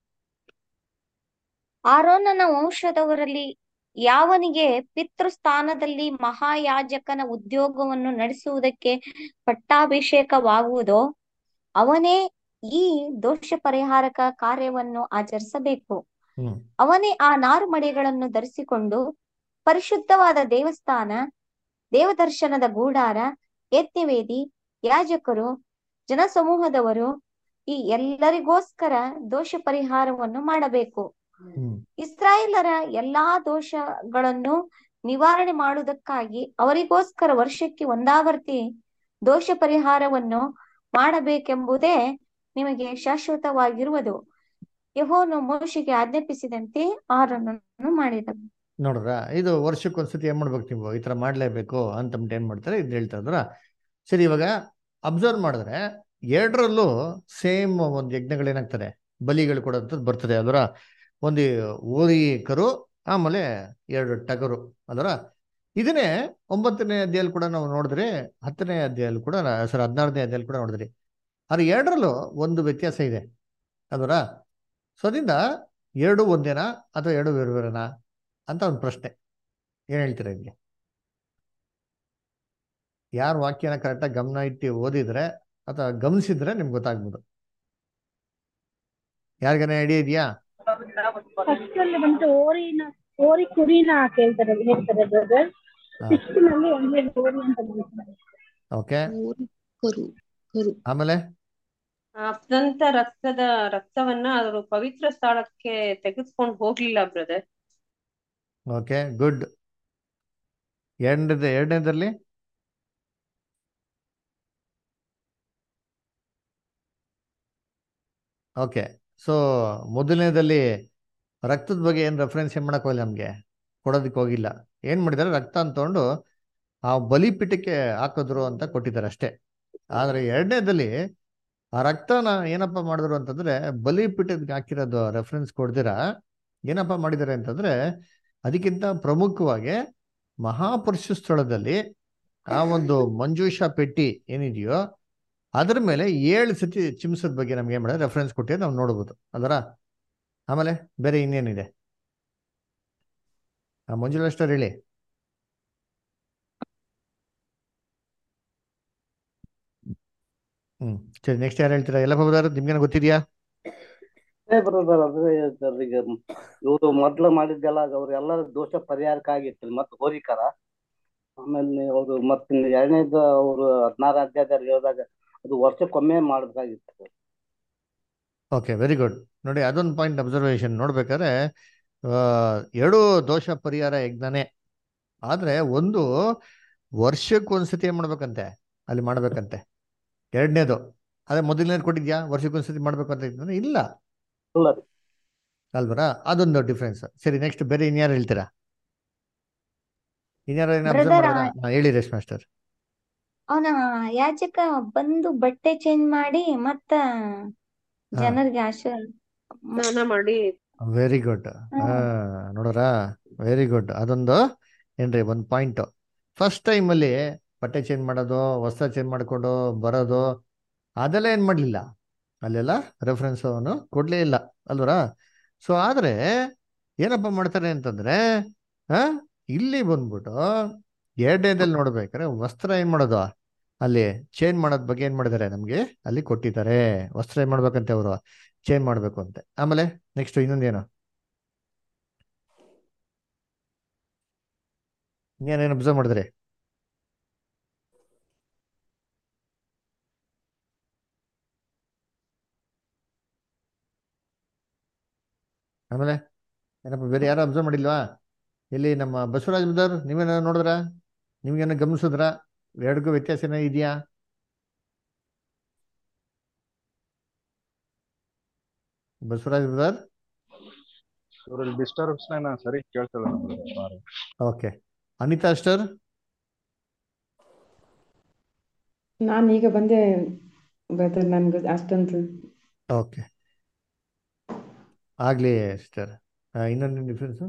ಆರೋನನ ವಂಶದವರಲ್ಲಿ ಯಾವನಿಗೆ ಪಿತೃಸ್ಥಾನದಲ್ಲಿ ಮಹಾಯಾಜಕನ ಉದ್ಯೋಗವನ್ನು ನಡೆಸುವುದಕ್ಕೆ ಪಟ್ಟಾಭಿಷೇಕವಾಗುವುದೋ ಅವನೇ ಈ ದೋಷ ಪರಿಹಾರಕ ಕಾರ್ಯವನ್ನು ಆಚರಿಸಬೇಕು ಹ್ಮ್ ಅವನೇ ಆ ನಾರುಮಡಿಗಳನ್ನು ಧರಿಸಿಕೊಂಡು ಪರಿಶುದ್ಧವಾದ ದೇವಸ್ಥಾನ ದೇವದರ್ಶನದ ಗೂಡಾರ ಯಜ್ಞವೇದಿ ಯಾಜಕರು ಜನಸಮೂಹದವರು ಈ ಎಲ್ಲರಿಗೋಸ್ಕರ ದೋಷ ಪರಿಹಾರವನ್ನು ಮಾಡಬೇಕು ಹ್ಮ್ ಇಸ್ರಾಯೇಲರ ಎಲ್ಲಾ ದೋಷಗಳನ್ನು ನಿವಾರಣೆ ಮಾಡುವುದಕ್ಕಾಗಿ ಅವರಿಗೋಸ್ಕರ ವರ್ಷಕ್ಕೆ ಒಂದಾವರ್ತಿ ದೋಷ ಪರಿಹಾರವನ್ನು ಮಾಡಬೇಕೆಂಬುದೇ ನಿಮಗೆ ಶಾಶ್ವತವಾಗಿರುವುದು ಯೆಹೋವನು ಮೋಶೆಗೆ ಆಜ್ಞಾಪಿಸಿದಂತೆ ಆರೋನನ್ನು ಮಾಡಿದನು ನೋಡ್ರ ಇದು ವರ್ಷಕ್ಕೊಂದ್ಸತಿ ಏನ್ ಮಾಡ್ಬೇಕು ನೀವು ಈ ತರ ಮಾಡ್ಲೇಬೇಕು ಅಂತಂದ್ಬಿಟ್ಟು ಏನ್ ಮಾಡ್ತಾರೆ ಇದು ಹೇಳ್ತಾ ಇದ್ರ ಸರಿ ಇವಾಗ ಅಬ್ಸರ್ವ್ ಮಾಡಿದ್ರೆ ಎರಡರಲ್ಲೂ ಸೇಮ್ ಒಂದು ಯಜ್ಞಗಳೇನಾಗ್ತದೆ ಬಲಿಗಳು ಕೊಡೋಂಥದ್ದು ಬರ್ತದೆ ಅದರ ಒಂದು ಓರಿ ಕರು ಆಮೇಲೆ ಎರಡು ಟಗರು ಅದರ ಇದನ್ನೇ ಒಂಬತ್ತನೇ ಅಧ್ಯಾಯಲ್ಲಿ ಕೂಡ ನಾವು ನೋಡಿದ್ರೆ ಹತ್ತನೇ ಅಧ್ಯಾಯಲ್ಲಿ ಕೂಡ ಸರ್ ಹದಿನಾರನೇ ಅಧ್ಯಾಯಲ್ಲಿ ಕೂಡ ನೋಡಿದ್ರಿ ಆದ್ರೆ ಎರಡರಲ್ಲೂ ಒಂದು ವ್ಯತ್ಯಾಸ ಇದೆ ಅದರ ಸೊ ಅದರಿಂದ ಎರಡು ಒಂದೇನಾ ಅಥವಾ ಎರಡು ಬೇರೆ ಬೇರೆನಾ ಅಂತ ಒಂದು ಪ್ರಶ್ನೆ ಏನ್ ಹೇಳ್ತೀರಾ ಇದಕ್ಕೆ ಯಾರು ವಾಕ್ಯನ ಕರೆಕ್ಟಾಗಿ ಗಮನ ಇಟ್ಟು ಓದಿದ್ರೆ ಅಥವಾ ಗಮನಿಸಿದ್ರೆ ನಿಮ್ಗೆ ಗೊತ್ತಾಗ್ಬೋದು ಯಾರಿಗಾನ ಐಡಿಯಾ ಇದೆಯಾ ಫಸ್ಟ್ ಅಲ್ಲಿ ಬಂದು ಓರಿನ ಓರಿ ಕುರಿನ ಕೇಳ್ತಾರೆ ಹೇಳ್ತಾರೆ ಬ್ರದರ್ ಹಾ. ಸಿಕ್ಸ್ತ್ ನಲ್ಲಿ ಒಂದೇ ಓರಿ ಅಂತ ಹೇಳ್ತಾರೆ ಓಕೆ ಓರಿ ಕರು ಕರು ಆಮೇಲೆ ಅದಂತ ರಕ್ತದ ರಕ್ತವನ್ನ ಅವರು ಪವಿತ್ರ ಸ್ಥಳಕ್ಕೆ ತೆಗೆದುಕೊಂಡು ಹೋಗ್ಲಿಲ್ಲ ಬ್ರದರ್ ಓಕೆ ಗುಡ್ ಎರಡನೇದ ಎರಡನೇದಲ್ಲಿ ಓಕೆ ಸೊ ಮೊದಲನೇದಲ್ಲಿ ರಕ್ತದ ಬಗ್ಗೆ ಏನು ರೆಫರೆನ್ಸ್ ಏನ್ ಮಾಡಕ್ ಹೋಗಿಲ್ಲ ನಮಗೆ ಕೊಡೋದಕ್ಕೆ ಹೋಗಿಲ್ಲ ಏನ್ ಮಾಡಿದ್ದಾರೆ ರಕ್ತ ಅಂತ ತಗೊಂಡು ಆ ಬಲಿಪೀಠಕ್ಕೆ ಹಾಕಿದ್ರು ಅಂತ ಕೊಟ್ಟಿದ್ದಾರೆ ಅಷ್ಟೇ ಆದ್ರೆ ಎರಡನೇದಲ್ಲಿ ಆ ರಕ್ತನ ಏನಪ್ಪ ಮಾಡಿದ್ರು ಅಂತಂದ್ರೆ ಬಲಿಪೀಠಕ್ಕೆ ಹಾಕಿರೋದು ರೆಫರೆನ್ಸ್ ಕೊಡ್ದಿರಾ ಏನಪ್ಪ ಮಾಡಿದ್ದಾರೆ ಅಂತಂದ್ರೆ ಅದಕ್ಕಿಂತ ಪ್ರಮುಖವಾಗಿ ಮಹಾಪುರುಷ ಸ್ಥಳದಲ್ಲಿ ಆ ಒಂದು ಮಂಜೂಷ ಪೆಟ್ಟಿ ಏನಿದೆಯೋ ಅದ್ರ ಮೇಲೆ ಏಳು ಸತಿ ಚಿಮ್ಸದ ಬಗ್ಗೆ ನಮ್ಗೆ ಏನ್ ಮಾಡಿದ್ರೆ ರೆಫರೆನ್ಸ್ ಕೊಟ್ಟಿದ್ದು ನಾವು ನೋಡ್ಬೋದು ಅದರ ಆಮೇಲೆ ಬೇರೆ ಇನ್ನೇನಿದೆ ಆ ಮಂಜುಳಾ ಸ್ಟೋರ್ ಹೇಳಿ ಹ್ಮ್ ಸರಿ ನೆಕ್ಸ್ಟ್ ಯಾರು ಹೇಳ್ತೀರಾ ಎಲ್ಲ ಹೋದಾರ ನಿಮ್ಗೇನ ಗೊತ್ತಿದ್ಯಾ ಅದೇ ಬ್ರದರ್ ಅದೇ ಸರ್ ಈಗ ಇವರು ಮೊದ್ಲು ಮಾಡಿದ್ದೆಲ್ಲ ಅವ್ರೆಲ್ಲರ ದೋಷ ಪರಿಹಾರಕ್ಕಾಗಿತ್ತು ಮತ್ತೆ ಹೋರಿಕರ ಆಮೇಲೆ ಅವರು ಮತ್ತೆ ಎರಡನೇದು ಅವರು ಹದಿನಾರು ಅಧ್ಯಾಯದಲ್ಲಿ ಹೇಳಿದಾಗ ಅದು ವರ್ಷಕ್ಕೊಮ್ಮೆ ಮಾಡ್ಬೇಕಾಗಿತ್ತು ಓಕೆ ವೆರಿ ಗುಡ್ ನೋಡಿ ಅದೊಂದು ಪಾಯಿಂಟ್ ಅಬ್ಸರ್ವೇಷನ್ ನೋಡ್ಬೇಕಾದ್ರೆ ಆ, ಎರಡು ದೋಷ ಪರಿಹಾರ ಯಜ್ಞನೇ ಆದ್ರೆ ಒಂದು ವರ್ಷಕ್ಕೊಂದ್ಸತಿ ಏನ್ ಮಾಡ್ಬೇಕಂತೆ ಅಲ್ಲಿ ಮಾಡ್ಬೇಕಂತೆ ಎರಡನೇದು ಅದೇ ಮೊದಲನೇದು ಕೊಟ್ಟಿದ್ಯಾ ವರ್ಷಕ್ಕೊಂದ್ಸತಿ ಮಾಡ್ಬೇಕು ಅಂತ ಇತ್ತಂದ್ರೆ ಇಲ್ಲ ಇಲ್ಲ ಅಲ್ವರಾ ಅದೊಂದು ಡಿಫ್ರೆನ್ಸ್ ಸರಿ ನೆಕ್ಸ್ಟ್ ಬೇರೆ ಇನ್ಯಾರು ಹೇಳ್ತೀರಾ ಇನ್ಯಾರು ಏನು ಅಬ್ಸರ್ವ್ Brother, ಮಾಡಿದ್ರಾ ಹಾ, ಹೇಳಿ ರೇಷ್ಮೆ ಮಾಸ್ಟರ್ ಅವನ ಯಾಜಕ ಬಂದು ಬಟ್ಟೆ ಚೇಂಜ್ ಮಾಡಿ ಮತ್ತ ಜನರಿಗೆ ಆಶೀರ್ವಾದ ಸ್ನಾನ ಮಾಡಿ ವೆರಿ ಗುಡ್ ಹಾ ನೋಡ್ರಾ ವೆರಿ ಗುಡ್ ಅದೊಂದು ಏನ್ರಿ ಒಂದು ಪಾಯಿಂಟ್ ಫಸ್ಟ್ ಟೈಮ್ ಅಲ್ಲಿ ಬಟ್ಟೆ ಚೇಂಜ್ ಮಾಡೋದು ವಸ್ತ್ರ ಚೇಂಜ್ ಮಾಡ್ಕೊಂಡು ಬರೋದು ಅದೆಲ್ಲ ಏನ್ ಮಾಡ್ಲಿಲ್ಲ ಅಲ್ಲೆಲ್ಲ ರೆಫರೆನ್ಸ್ ಅವನು ಕೊಡ್ಲೇ ಇಲ್ಲ ಅಲ್ವರಾ ಸೊ ಆದ್ರೆ ಏನಪ್ಪ ಮಾಡ್ತಾರೆ ಅಂತಂದ್ರೆ ಆ ಇಲ್ಲಿ ಬಂದ್ಬಿಟ್ಟು ಎರಡನೇದಲ್ಲಿ ನೋಡ್ಬೇಕಾದ್ರೆ ವಸ್ತ್ರ ಏನ್ ಮಾಡೋದು ಅಲ್ಲಿ ಚೇಂಜ್ ಮಾಡೋದ್ ಬಗ್ಗೆ ಏನ್ ಮಾಡಿದ್ದಾರೆ ನಮ್ಗೆ ಅಲ್ಲಿ ಕೊಟ್ಟಿದ್ದಾರೆ ವಸ್ತ್ರ ಏನ್ ಮಾಡ್ಬೇಕಂತೆ ಅವರು ಚೇಂಜ್ ಮಾಡ್ಬೇಕು ಅಂತೆ ಆಮೇಲೆ ನೆಕ್ಸ್ಟ್ ಇನ್ನೊಂದೇನು ಇನ್ನೇನೇನು ಅಬ್ಸರ್ವ್ ಮಾಡಿದ್ರಿ ಆಮೇಲೆ ಏನಪ್ಪ ಬೇರೆ ಯಾರು ಅಬ್ಸರ್ವ್ ಮಾಡಿಲ್ವಾ ಇಲ್ಲಿ ನಮ್ಮ ಬಸವರಾಜ್ ಬ್ರದರ್ ನೀವೇನ ನೋಡಿದ್ರ ನಿಮ್ಗೇನ ಗಮನಿಸಿದ್ರ ಎರಡಕ್ಕೂ ವ್ಯತ್ಯಾಸ ಏನೋ ಇದೆಯಾ ಬಸವರಾಜ್ ಬ್ರದರ್ ಇವ್ರಲ್ಲಿ ಡಿಸ್ಟರ್ಬ್ಸ್ ನಾನು ಸರಿ ಕೇಳ್ತಿಲ್ಲ ನಮ್ಗೆ ಓಕೆ ಅನಿತಾ ಅಸ್ಟರ್ ನಾನು ಈಗ ಬಂದೆ ಬ್ರದರ್ ನನ್ಗೆ ಅಷ್ಟೊಂದು ಓಕೆ ಆಗ್ಲಿ ಸಿಸ್ಟರ್ ಇನ್ನೊಂದು ಡಿಫ್ರೆನ್ಸ್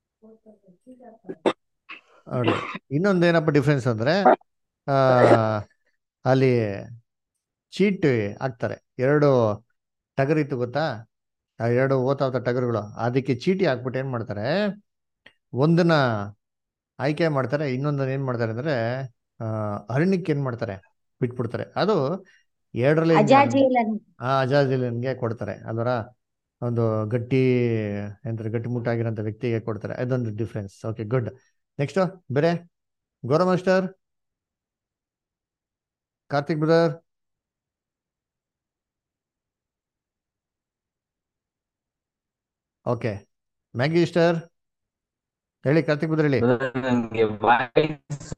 ನೋಡಿ ಇನ್ನೊಂದೇನಪ್ಪ ಡಿಫ್ರೆನ್ಸ್ ಅಂದ್ರೆ ಆ, ಅಲ್ಲಿ ಚೀಟ್ ಹಾಕ್ತಾರೆ ಎರಡು ಟಗರಿತ್ತು ಗೊತ್ತಾ ಆ ಎರಡು ಓತಾವತ ಟಗರುಗಳು ಅದಕ್ಕೆ ಚೀಟಿ ಹಾಕ್ಬಿಟ್ಟು ಏನ್ ಮಾಡ್ತಾರೆ ಒಂದನ್ನ ಆಯ್ಕೆ ಮಾಡ್ತಾರೆ ಇನ್ನೊಂದನ್ನ ಏನ್ ಮಾಡ್ತಾರೆ ಅಂದ್ರೆ ಆ ಅರಣ್ಯಕ್ಕೆ ಏನ್ ಮಾಡ್ತಾರೆ ಬಿಟ್ಬಿಡ್ತಾರೆ ಅದು ಎರಡರಲ್ಲಿ ಅಜಾಜೇಲನ್ ಆ ಅಜಾಜಿಲನ್ಗೆ ಕೊಡ್ತಾರೆ ಅಲ್ವರ ಒಂದು ಗಟ್ಟಿ ಎಂತಾರೆ ಗಟ್ಟಿ ಮುಟ್ಟಾಗಿರೋಂಥ ವ್ಯಕ್ತಿಗೆ ಕೊಡ್ತಾರೆ ಅದೊಂದು ಡಿಫ್ರೆನ್ಸ್ ಓಕೆ ಗುಡ್ ನೆಕ್ಸ್ಟ್ ಬೇರೆ ಗೌರವ master Karthik brother okay Maggie sister ಹೇಳಿ ಕಾರ್ತಿಕ್ ಬ್ರದರ್ ಹೇಳಿ ನನಗೆ ವಾಯ್ಸ್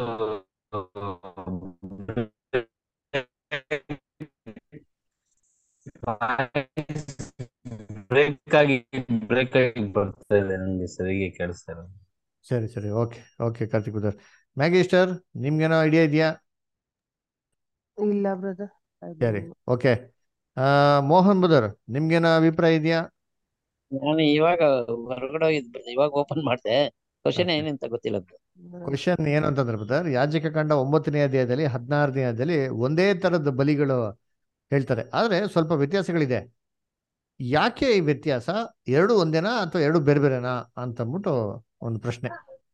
ಬ್ರೇಕ್ ಆಗಿ ಬ್ರೇಕ್ ಆಗಿ ಬರ್ತಾ ಇದೆ ನನಗೆ ಸರಿಗೆ ಕೇಳಿಸ್ತಾ ಇಲ್ಲ ಸರಿ ಸರಿ okay okay Karthik brother Maggie sister ನಿಮ್ಗೇನೋ ಐಡಿಯಾ ಇದೆಯಾ ಇಲ್ಲ ಬ್ರದರ್ ಸರಿ ಓಕೆ ಮೋಹನ್ ಬ್ರದರ್ ನಿಮ್ಗೇನೋ ಅಭಿಪ್ರಾಯ ಇದೆಯಾ ನಾನು ಇವಾಗ ಹೊರಗಡೆ ಹೋಗಿದ್ ಇವಾಗ ಓಪನ್ ಮಾಡಿದೆ ಕ್ವಶನ್ Okay. ಏನಂತ ಗೊತ್ತಿಲ್ಲ bro. ಕ್ವಶನ್ ಏನು ಅಂತಂದ್ರೆ ಬ್ರದರ್ ಯಾಜಕ ಕಂಡ ಒಂಬತ್ತನೇ ಅಧ್ಯಾಯದಲ್ಲಿ ಹದಿನಾರನೇ ಅಧ್ಯಾಯದಲ್ಲಿ ಒಂದೇ ತರದ ಬಲಿಗಳು ಹೇಳ್ತಾರೆ ಆದ್ರೆ ಸ್ವಲ್ಪ ವ್ಯತ್ಯಾಸಗಳಿದೆ ಯಾಕೆ ಈ ವ್ಯತ್ಯಾಸ ಎರಡು ಒಂದೇನಾ ಅಥವಾ ಎರಡು ಬೇರೆ ಬೇರೆನಾ ಅಂತ ಅಂದ್ಬಿಟ್ಟು ಒಂದು ಪ್ರಶ್ನೆ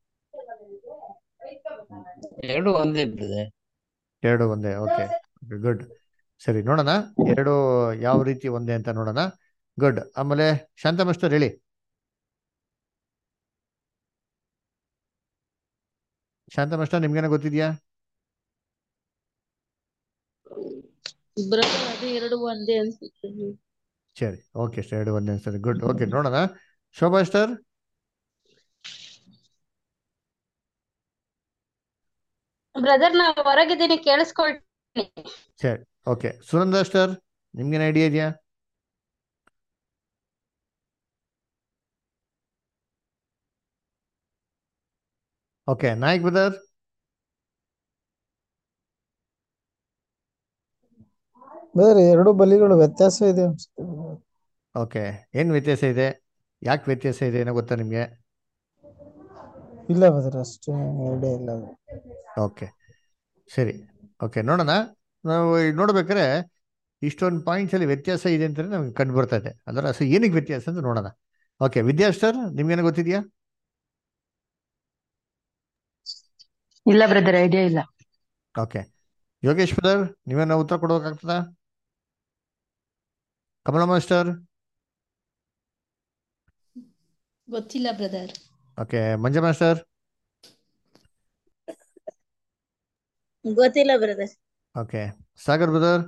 ಎರಡು ಒಂದೇ ಬ್ರದರ್ ಎರಡು ಒಂದೇ ಓಕೆ ಗುಡ್ ಸರಿ ನೋಡೋಣ ಎರಡು ಯಾವ ರೀತಿ ಒಂದೇ ಅಂತ ನೋಡೋಣ ಗುಡ್ ಆಮೇಲೆ ಶಾಂತ ಮಾಸ್ಟರ್ ಹೇಳಿ ಶಾಂತ ಮಾಸ್ಟರ್ ನಿಮ್ಗೇನ ಗೊತ್ತಿದ್ಯಾ ಬ್ರದರ್ ಅದು ಎರಡು ಒಂದೇ ಅನ್ಸುತ್ತೆ ಸರಿ ಓಕೆ ಸರ್ ಎರಡು ಒಂದೇ ಸರಿ ಗುಡ್ ಓಕೆ ನೋಡೋಣ ಶೋಭಾ ಸ್ಟಾರ್ ಬ್ರದರ್ ನಾ ಹೊರಗಿದ್ದೀನಿ ಕೇಳಿಸ್ಕೊಳ್ತೀನಿ ಸರಿ ಓಕೆ ಸುನಂದ ಸ್ಟಾರ್ ನಿಮ್ಗೇನು ಐಡಿಯಾ ಇದೆಯಾ ಓಕೆ ನಾಯಕ್ ಬ್ರದರ್ ಬೇರೆ ಎರಡು ಬಲಿಗಳು ವ್ಯತ್ಯಾಸ ಇದೆ ಅನ್ಸುತ್ತೆ ಓಕೆ ಏನು ವ್ಯತ್ಯಾಸ ಇದೆ ಯಾಕೆ ವ್ಯತ್ಯಾಸ ಇದೆ ಏನೋ ಗೊತ್ತಾ ನಿಮಗೆ ಇಲ್ಲ ಬದರ್ ಅಷ್ಟೇ ಐಡಿಯಾ ಇಲ್ಲ ಅದು ಓಕೆ ಸರಿ ಓಕೆ ನೋಡೋಣ ನಾವು ಈಗ ನೋಡ್ಬೇಕಾದ್ರೆ ಇಷ್ಟೊಂದು ಪಾಯಿಂಟ್ಸ್ ಅಲ್ಲಿ ವ್ಯತ್ಯಾಸ ಇದೆ ಅಂತ ನಮ್ಗೆ ಕಂಡು ಬರ್ತಾ ಇದೆ ಅದರ ಸೊ ಏನಕ್ಕೆ ವ್ಯತ್ಯಾಸ ಅಂತ ನೋಡೋಣ ಓಕೆ ವಿದ್ಯಾ ಸ್ಟಾರ್ ನಿಮ್ಗೇನೋ ಗೊತ್ತಿದೆಯಾ ಇಲ್ಲ ಬ್ರದರ್ ಐಡಿಯಾ ಇಲ್ಲ ಓಕೆ ಯೋಗೇಶ್ ಬ್ರದರ್ ನೀವೇನೋ ಉತ್ತರ ಕೊಡೋಕಾಗ್ತದಾ ಕಮಲ ಮಾಸ್ಟರ್ ಗೊತ್ತಿಲ್ಲ ಬ್ರದರ್ ಓಕೆ ಮಂಜ ಮಾಸ್ಟರ್ ಗೊತ್ತಿಲ್ಲ brother okay Sagar brother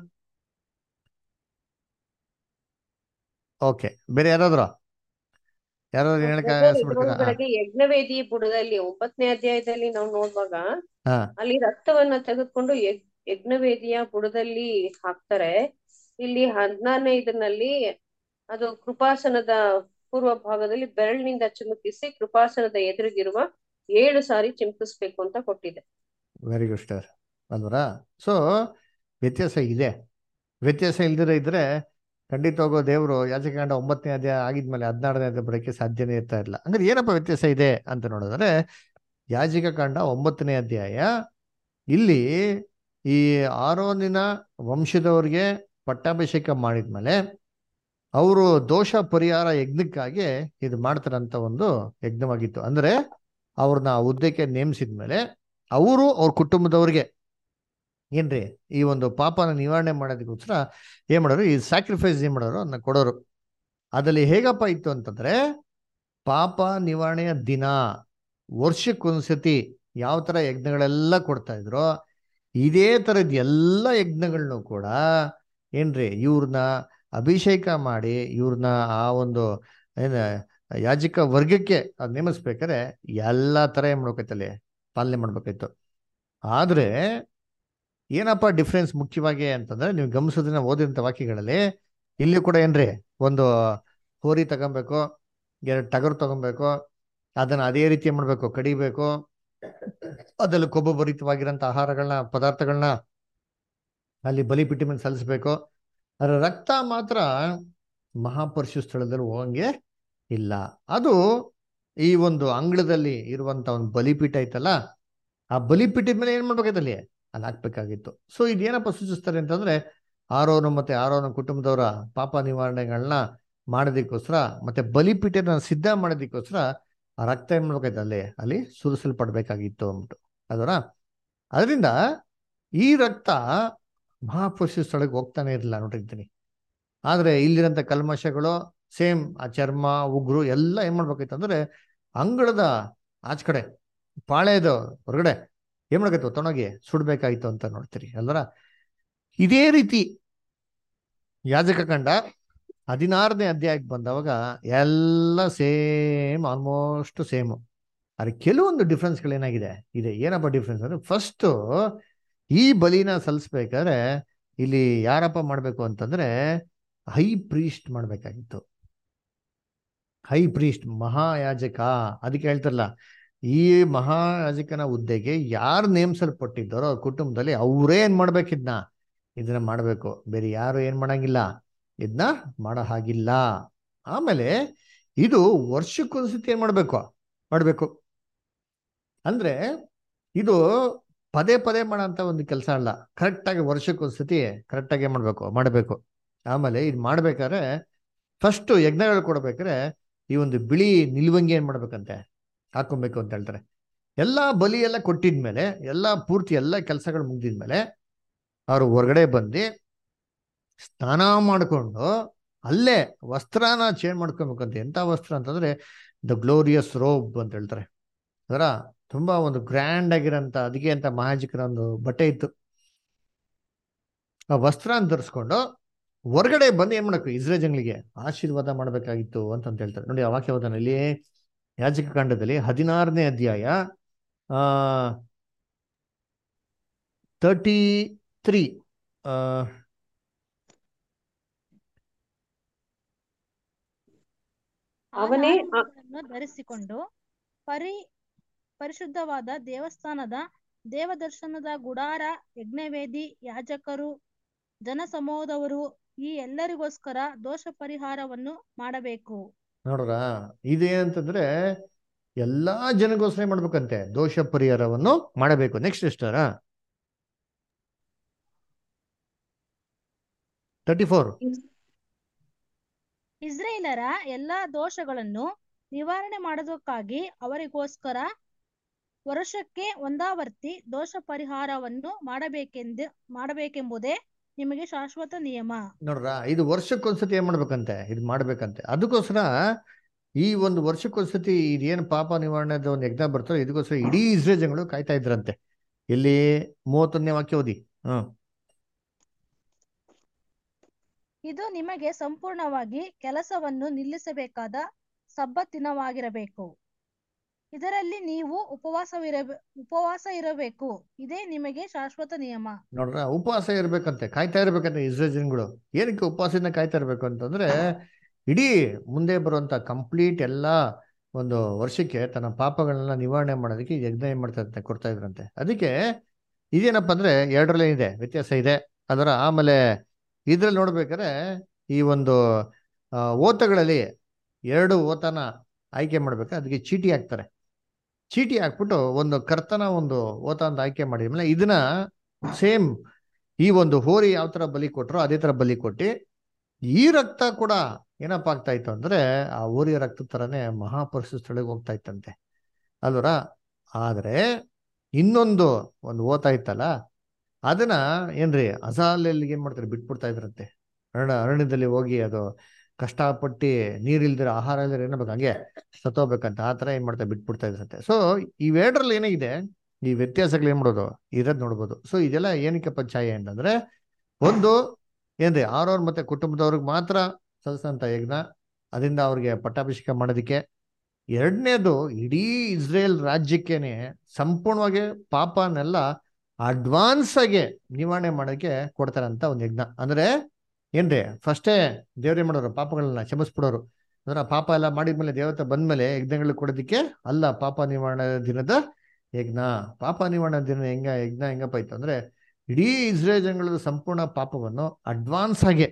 okay ಬೇರೆ ಯಾರಾದ್ರು ಯಾರಾದ್ರು ಏನ್ ಹೇಳಕ್ ಆಸೆಪಡ್ತೀರಾ ಹಾ ಇದ್ರೊಳಗಡೆ ಯಜ್ಞವೇದಿ ಬುಡದಲ್ಲಿ ಒಂಬತ್ತನೇ ಅಧ್ಯಾಯದಲ್ಲಿ ನಾವು ನೋಡುವಾಗ ಹಾ ಅಲ್ಲಿ ರಕ್ತವನ್ನ ತೆಗೆದುಕೊಂಡು ಯಗ್ ಯಜ್ಞವೇದಿಯ ಬುಡದಲ್ಲಿ ಹಾಕ್ತಾರೆ ಇಲ್ಲಿ ಹದಿನಾರನೇ ಇದರಲ್ಲಿ ಅದು ಕೃಪಾಸನದ ಪೂರ್ವ ಭಾಗದಲ್ಲಿ ಬೆರಳಿನಿಂದ ಚಿಮುಕಿಸಿ ಕೃಪಾಸನದ ಎದುರಿಗಿರುವ ಏಳು ಸಾರಿ ಚಿಮುಕಿಸ್ಬೇಕು ಅಂತ ಕೊಟ್ಟಿದೆ ವೆರಿ ಗುಡ್ ಸ್ಟಾರ್ ಅಲ್ವರಾ ಸೊ ವ್ಯತ್ಯಾಸ ಇದೆ ವ್ಯತ್ಯಾಸ ಇಲ್ದಿರ ಇದ್ರೆ ಖಂಡಿತವಾಗೋ ದೇವರು ಯಾಚಕಾಂಡ ಒಂಬತ್ತನೇ ಅಧ್ಯಾಯ ಆಗಿದ್ಮೇಲೆ ಹದಿನಾರನೇ ಅಧ್ಯಾಯ ಬರೋಕ್ಕೆ ಸಾಧ್ಯನೇ ಇರ್ತಾ ಇಲ್ಲ ಅಂದ್ರೆ ಏನಪ್ಪ ವ್ಯತ್ಯಾಸ ಇದೆ ಅಂತ ನೋಡಿದ್ರೆ ಯಾಜಿಕ ಕಾಂಡ ಒಂಬತ್ತನೇ ಅಧ್ಯಾಯ ಇಲ್ಲಿ ಈ ಆರೋನಿನ ವಂಶದವ್ರಿಗೆ ಪಟ್ಟಾಭಿಷೇಕ ಮಾಡಿದ್ಮೇಲೆ ಅವರು ದೋಷ ಪರಿಹಾರ ಯಜ್ಞಕ್ಕಾಗಿ ಇದು ಮಾಡ್ತಾರಂತ ಒಂದು ಯಜ್ಞವಾಗಿತ್ತು ಅಂದ್ರೆ ಅವ್ರನ್ನ ಆ ಹುದ್ದೆಗೆ ನೇಮಿಸಿದ್ಮೇಲೆ ಅವರು ಅವ್ರ ಕುಟುಂಬದವ್ರಿಗೆ ಏನ್ರಿ ಈ ಒಂದು ಪಾಪನ ನಿವಾರಣೆ ಮಾಡೋದಕ್ಕೋಸ್ಕರ ಏನ್ ಮಾಡೋರು ಈ ಸ್ಯಾಕ್ರಿಫೈಸ್ ಏನ್ ಮಾಡೋರು ಅದನ್ನ ಕೊಡೋರು ಅದ್ರಲ್ಲಿ ಹೇಗಪ್ಪ ಇತ್ತು ಅಂತಂದ್ರೆ ಪಾಪ ನಿವಾರಣೆಯ ದಿನ ವರ್ಷಕ್ಕೊಂದ್ಸತಿ ಯಾವ ತರ ಯಜ್ಞಗಳೆಲ್ಲ ಕೊಡ್ತಾ ಇದ್ರು ಇದೇ ತರದ್ ಎಲ್ಲ ಯಜ್ಞಗಳನ್ನೂ ಕೂಡ ಏನ್ರಿ ಇವ್ರನ್ನ ಅಭಿಷೇಕ ಮಾಡಿ ಇವ್ರನ್ನ ಆ ಒಂದು ಏನ ಯಾಜಕ ವರ್ಗಕ್ಕೆ ಅದ್ ನೇಮಿಸ್ಬೇಕಾದ್ರೆ ಎಲ್ಲಾ ತರ ಏನ್ ಮಾಡ್ಬೇಕೈತಲ್ಲಿ ಪಾಲನೆ ಮಾಡ್ಬೇಕಾಯ್ತು ಆದ್ರೆ ಏನಪ್ಪ ಡಿಫ್ರೆನ್ಸ್ ಮುಖ್ಯವಾಗಿ ಅಂತಂದ್ರೆ ನೀವು ಗಮನಿಸೋದನ್ನ ಓದಿದಂಥ ವಾಕ್ಯಗಳಲ್ಲಿ ಇಲ್ಲಿ ಕೂಡ ಏನ್ರಿ ಒಂದು ಹೋರಿ ತಗೊಬೇಕು ಎರಡು ಟಗರು ತಗೊಬೇಕು ಅದನ್ನ ಅದೇ ರೀತಿ ಏನ್ ಮಾಡ್ಬೇಕು ಕಡಿಬೇಕು ಅದ್ರಲ್ಲಿ ಕೊಬ್ಬು ಭರಿತವಾಗಿರೋಂಥ ಆಹಾರಗಳನ್ನ ಪದಾರ್ಥಗಳನ್ನ ಅಲ್ಲಿ ಬಲಿಪಿಟ್ಟಿ ಮೇಲೆ ಸಲ್ಲಿಸ್ಬೇಕು ಅದರ ರಕ್ತ ಮಾತ್ರ ಮಹಾಪರಿಶು ಸ್ಥಳದಲ್ಲಿ ಹೋಗಂಗೆ ಇಲ್ಲ ಅದು ಈ ಒಂದು ಅಂಗಳದಲ್ಲಿ ಇರುವಂತ ಒಂದು ಬಲಿಪೀಠ ಐತಲ್ಲ ಆ ಬಲಿಪೀಠದ ಮೇಲೆ ಏನ್ ಮಾಡ್ಬೇಕಾಯ್ತಲ್ಲಿ ಅಲ್ಲಿ ಹಾಕ್ಬೇಕಾಗಿತ್ತು ಸೊ ಇದೇನಪ್ಪ ಸೂಚಿಸ್ತಾರೆ ಅಂತಂದ್ರೆ ಆರೋನು ಮತ್ತೆ ಆರೋನ ಕುಟುಂಬದವರ ಪಾಪ ನಿವಾರಣೆಗಳನ್ನ ಮಾಡೋದಕ್ಕೋಸ್ಕರ ಮತ್ತೆ ಬಲಿಪೀಠನ ಸಿದ್ಧ ಮಾಡೋದಕ್ಕೋಸ್ಕರ ಆ ರಕ್ತ ಏನ್ ಮಾಡ್ಬೇಕಾಯ್ತು ಅಲ್ಲಿ ಅಲ್ಲಿ ಸುರಿಸಲ್ಪಡ್ಬೇಕಾಗಿತ್ತು ಅಂದ್ಬಿಟ್ಟು ಅದರ ಅದರಿಂದ ಈ ರಕ್ತ ಮಹಾಪುರುಷ ಸ್ಥಳಕ್ಕೆ ಹೋಗ್ತಾನೆ ಇರಲಿಲ್ಲ ನೋಡಿರ್ತೀನಿ ಆದ್ರೆ ಇಲ್ಲಿರೋಂಥ ಕಲ್ಮಶಗಳು ಸೇಮ್ ಆ ಚರ್ಮ ಉಗುರು ಎಲ್ಲ ಏನ್ ಮಾಡ್ಬೇಕಾಯ್ತು ಅಂದ್ರೆ ಅಂಗಳದ ಆಚ ಕಡೆ ಪಾಳೆಯದ ಹೊರಗಡೆ ಏನ್ ಮಾಡ್ಬೇಕಾಯ್ತು ತೊಣಗಿ ಸುಡ್ಬೇಕಾಯ್ತು ಅಂತ ನೋಡ್ತೀರಿ ಅಲ್ವರ ಇದೇ ರೀತಿ ಯಾಜಕ ಕಂಡ ಹದಿನಾರನೇ ಅಧ್ಯಾಯಕ್ಕೆ ಬಂದವಾಗ ಎಲ್ಲ ಸೇಮ್ ಆಲ್ಮೋಸ್ಟ್ ಸೇಮ್ ಆದ್ರೆ ಕೆಲವೊಂದು ಡಿಫ್ರೆನ್ಸ್ಗಳೇನಾಗಿದೆ ಇದೆ ಏನಪ್ಪ ಡಿಫ್ರೆನ್ಸ್ ಅಂದ್ರೆ ಫಸ್ಟ್ ಈ ಬಲಿನ ಸಲ್ಲಿಸ್ಬೇಕಾದ್ರೆ ಇಲ್ಲಿ ಯಾರಪ್ಪ ಮಾಡ್ಬೇಕು ಅಂತಂದ್ರೆ ಹೈ ಪ್ರೀಸ್ಟ್ ಮಾಡ್ಬೇಕಾಗಿತ್ತು ಹೈ ಪ್ರೀಸ್ಟ್ ಮಹಾಯಾಜಕ ಅದಕ್ಕೆ ಹೇಳ್ತಾರಲ್ಲ ಈ ಮಹಾಯಾಜಕನ ಹುದ್ದೆಗೆ ಯಾರು ನೇಮಿಸಲ್ಪಟ್ಟಿದ್ದಾರೋ ಅವ್ರ ಕುಟುಂಬದಲ್ಲಿ ಅವರೇ ಏನ್ ಮಾಡ್ಬೇಕಿದ್ನ ಇದನ್ನ ಮಾಡ್ಬೇಕು ಬೇರೆ ಯಾರು ಏನ್ ಮಾಡಂಗಿಲ್ಲ ಇದನ್ನ ಮಾಡೋ ಹಾಗಿಲ್ಲ ಆಮೇಲೆ ಇದು ವರ್ಷಕ್ಕೊಂದ್ಸತಿ ಏನ್ ಮಾಡ್ಬೇಕು ಮಾಡ್ಬೇಕು ಅಂದ್ರೆ ಇದು ಪದೇ ಪದೇ ಮಾಡೋಂಥ ಒಂದು ಕೆಲಸ ಅಲ್ಲ ಕರೆಕ್ಟಾಗಿ ವರ್ಷಕ್ಕೊಂದ್ಸತಿ ಕರೆಕ್ಟಾಗಿ ಏನು ಮಾಡಬೇಕು ಮಾಡಬೇಕು ಆಮೇಲೆ ಇದು ಮಾಡ್ಬೇಕಾದ್ರೆ ಫಸ್ಟು ಯಜ್ಞಗಳು ಕೊಡ್ಬೇಕಾದ್ರೆ ಈ ಒಂದು ಬಿಳಿ ನಿಲ್ವಂಗಿ ಏನು ಮಾಡ್ಬೇಕಂತೆ ಹಾಕೊಬೇಕು ಅಂತ ಹೇಳ್ತಾರೆ ಎಲ್ಲ ಬಲಿ ಎಲ್ಲ ಕೊಟ್ಟಿದ್ಮೇಲೆ ಎಲ್ಲ ಪೂರ್ತಿ ಎಲ್ಲ ಕೆಲಸಗಳು ಮುಗ್ದಿದ್ಮೇಲೆ ಅವರು ಹೊರಗಡೆ ಬಂದು ಸ್ನಾನ ಮಾಡಿಕೊಂಡು ಅಲ್ಲೇ ವಸ್ತ್ರನ ಚೇಂಜ್ ಮಾಡ್ಕೊಬೇಕಂತೆ ಎಂಥ ವಸ್ತ್ರ ಅಂತಂದ್ರೆ ದ ಗ್ಲೋರಿಯಸ್ ರೋಬ್ ಅಂತ ಹೇಳ್ತಾರೆ ಅದರ ತುಂಬಾ ಒಂದು ಗ್ರ್ಯಾಂಡ್ ಆಗಿರೋಂಥ ಅದಕ್ಕೆ ಅಂತ ಮಹಾಜಿಕರ ಒಂದು ಬಟ್ಟೆ ಇತ್ತು ಆ ವಸ್ತ್ರ ಧರಿಸ್ಕೊಂಡು ಹೊರಗಡೆ ಬಂದು ಏನ್ ಮಾಡಬೇಕು ಇಸ್ರೇಲ್ ಜನಗಳಿಗೆ ಆಶೀರ್ವಾದ ಮಾಡಬೇಕಾಗಿತ್ತು ಅಂತಂತ ಹೇಳ್ತಾರೆ ನೋಡಿ ಆ ವಾಕ್ಯ ಓದೋಣ ಇಲ್ಲಿ ಯಾಜಕ ಕಾಂಡದಲ್ಲಿ ಹದಿನಾರನೇ ಅಧ್ಯಾಯ ಆ ತರ್ಟಿ ತ್ರೀ ಅವನೇ ಆ- ಆಭರಣಗಳನ್ನು ಧರಿಸಿಕೊಂಡು ಪರಿ ಪರಿಶುದ್ಧವಾದ ದೇವಸ್ಥಾನದ ದೇವದರ್ಶನದ ಗುಡಾರ ಯಜ್ಞವೇದಿ ಯಾಜಕರು ಜನಸಮೂಹದವರು ಈ ಎಲ್ಲರಿಗೋಸ್ಕರ ದೋಷ ಪರಿಹಾರವನ್ನು ಮಾಡಬೇಕು ನೋಡ್ರ ಇದೇನಂತಂದ್ರೆ ಎಲ್ಲಾ ಜನಗೋಸ್ಕರ ಮಾಡ್ಬೇಕಂತೆ ದೋಷ ಪರಿಹಾರವನ್ನು ಮಾಡಬೇಕು ನೆಕ್ಸ್ಟ್ ಎಷ್ಟರ ತರ್ಟಿ ಫೋರ್ ಇಸ್ರೇಲರ ಎಲ್ಲಾ ದೋಷಗಳನ್ನು ನಿವಾರಣೆ ಮಾಡೋದಕ್ಕಾಗಿ ಅವರಿಗೋಸ್ಕರ ವರ್ಷಕ್ಕೆ ಒಂದಾವರ್ತಿ ದೋಷ ಪರಿಹಾರವನ್ನು ಮಾಡಬೇಕೆಂದು ಮಾಡಬೇಕೆಂಬುದೇ ನಿಮಗೆ ಶಾಶ್ವತ ನಿಯಮ ನೋಡ್ರ ಇದು ವರ್ಷಕ್ಕೊಂದ್ಸತಿ ಏನ್ ಮಾಡ್ಬೇಕಂತೆ ಇದು ಮಾಡ್ಬೇಕಂತೆ ಅದಕ್ಕೋಸ್ಕರ ಈ ಒಂದು ವರ್ಷಕ್ಕೊಂದ್ಸತಿ ಇದೇನು ಪಾಪ ನಿವಾರಣೆದ ಒಂದು ಯಜ್ಞ ಬರ್ತದೆ ಇದಕ್ಕೋಸ್ಕರ ಇಡೀ ಇಸ್ರೇಲ್ ಜನಗಳು ಕಾಯ್ತಾ ಇದ್ರಂತೆ ಎಲ್ಲಿ ಮೂವತ್ತೊಂದನೇ ವಾಕ್ಯ ಓದಿ ಹ್ಮ್ ಇದು ನಿಮಗೆ ಸಂಪೂರ್ಣವಾಗಿ ಕೆಲಸವನ್ನು ನಿಲ್ಲಿಸಬೇಕಾದ ಸಬ್ಬತ್ ದಿನವಾಗಿರಬೇಕು ಇದರಲ್ಲಿ ನೀವು ಉಪವಾಸವಿರ ಉಪವಾಸ ಇರಬೇಕು ಇದೇ ನಿಮಗೆ ಶಾಶ್ವತ ನಿಯಮ ನೋಡ್ರ ಉಪವಾಸ ಇರ್ಬೇಕಂತೆ ಕಾಯ್ತಾ ಇರ್ಬೇಕಂತೆ ಇಸ್ರೇಲ್ ಜನಗಳು ಏನಕ್ಕೆ ಉಪವಾಸದಿಂದ ಕಾಯ್ತಾ ಇರ್ಬೇಕು ಅಂತಂದ್ರೆ ಇಡೀ ಮುಂದೆ ಬರುವಂತ ಕಂಪ್ಲೀಟ್ ಎಲ್ಲ ಒಂದು ವರ್ಷಕ್ಕೆ ತನ್ನ ಪಾಪಗಳನ್ನ ನಿವಾರಣೆ ಮಾಡೋದಕ್ಕೆ ಯಜ್ಞ ಏನ್ ಮಾಡ್ತಾ ಇರ್ತಾರೆ ಕೊಡ್ತಾ ಇದ್ರಂತೆ ಅದಕ್ಕೆ ಇದೇನಪ್ಪ ಅಂದ್ರೆ ಎರಡರಲ್ಲೇ ಇದೆ ವ್ಯತ್ಯಾಸ ಇದೆ ಅದರ ಆಮೇಲೆ ಇದ್ರಲ್ಲಿ ನೋಡ್ಬೇಕಾದ್ರೆ ಈ ಒಂದು ಆ, ಓತಗಳಲ್ಲಿ ಎರಡು ಓತನ ಆಯ್ಕೆ ಮಾಡ್ಬೇಕು ಅದಕ್ಕೆ ಚೀಟಿ ಹಾಕ್ತಾರೆ ಚೀಟಿ ಹಾಕ್ಬಿಟ್ಟು ಒಂದು ಕರ್ತನ ಒಂದು ಓತ ಅಂತ ಆಯ್ಕೆ ಮಾಡಿದ್ಮೇಲೆ ಇದನ್ನ ಸೇಮ್ ಈ ಒಂದು ಹೋರಿ ಯಾವ ತರ ಬಲಿ ಕೊಟ್ರೋ ಅದೇ ತರ ಬಲಿ ಕೊಟ್ಟು ಈ ರಕ್ತ ಕೂಡ ಏನಪ್ಪ ಆಗ್ತಾ ಇತ್ತು ಅಂದ್ರೆ ಆ ಹೋರಿಯ ರಕ್ತ ತರನೇ ಮಹಾಪುರುಷ ಸ್ಥಳಕ್ಕೆ ಹೋಗ್ತಾ ಇತ್ತಂತೆ ಅಲ್ವರ ಆದ್ರೆ ಇನ್ನೊಂದು ಒಂದು ಓತ ಇತ್ತಲ್ಲ ಅದನ್ನ ಏನ್ರಿ ಅಸಾಲಲ್ಲಿಗೆ ಏನ್ ಮಾಡ್ತಾರೆ ಬಿಟ್ಬಿಡ್ತಾ ಇದ್ರಂತೆ ಅರಣ್ಯ ಅರಣ್ಯದಲ್ಲಿ ಹೋಗಿ ಅದು ಕಷ್ಟಪಟ್ಟು ನೀರಿಲ್ದಿರ ಆಹಾರ ಇಲ್ದಿರ ಏನಾಗಬೇಕು ಹಂಗೆ ಸತ್ತೋಗ್ಬೇಕಂತ ಆ ತರ ಏನ್ ಮಾಡ್ತಾರೆ ಬಿಟ್ಬಿಡ್ತಾ ಇದ್ರಂತೆ ಸೊ ಇವೆರಡರಲ್ಲಿ ಏನಾಗಿದೆ ಈ ವ್ಯತ್ಯಾಸಗಳು ಏನ್ ಮಾಡೋದು ಇರೋದ್ ನೋಡ್ಬೋದು ಸೊ ಇದೆಲ್ಲ ಏನಕ್ಕೆ ಛಾಯೆ ಅಂತಂದ್ರೆ ಒಂದು ಏನ್ರಿ ಆರೋರ್ ಮತ್ತೆ ಕುಟುಂಬದವ್ರಿಗೆ ಮಾತ್ರ ಸಲ್ಲಿಸಂತ ಯಜ್ಞ ಅದರಿಂದ ಅವ್ರಿಗೆ ಪಟ್ಟಾಭಿಷೇಕ ಮಾಡೋದಕ್ಕೆ ಎರಡನೇದು ಇಡೀ ಇಸ್ರೇಲ್ ರಾಜ್ಯಕ್ಕೇನೆ ಸಂಪೂರ್ಣವಾಗಿ ಪಾಪನೆಲ್ಲ ಅಡ್ವಾನ್ಸ್ ಆಗಿ ನಿವಾರಣೆ ಮಾಡೋಕ್ಕೆ ಕೊಡ್ತಾರಂತ ಒಂದು ಯಜ್ಞ ಅಂದ್ರೆ ಏನ್ರಿ ಫಸ್ಟೇ ದೇವ್ರೇ ಮಾಡೋರು ಪಾಪಗಳನ್ನ ಕ್ಷಮಿಸ್ಬಿಡೋರು ಅಂದ್ರೆ ಆ ಪಾಪ ಎಲ್ಲ ಮಾಡಿದ್ಮೇಲೆ ದೇವತೆ ಬಂದ್ಮೇಲೆ ಯಜ್ಞಗಳು ಕೊಡೋದಕ್ಕೆ ಅಲ್ಲ ಪಾಪ ನಿವಾರಣೆ ದಿನದ ಯಜ್ಞ ಪಾಪ ನಿವಾರಣೆ ದಿನ ಹೆಂಗ ಯಜ್ಞ ಹೆಂಗಪ್ಪ ಇತ್ತು ಅಂದ್ರೆ ಇಡೀ ಇಸ್ರೇಲ್ ಜನಗಳ ಸಂಪೂರ್ಣ ಪಾಪವನ್ನು ಅಡ್ವಾನ್ಸ್ ಆಗಿ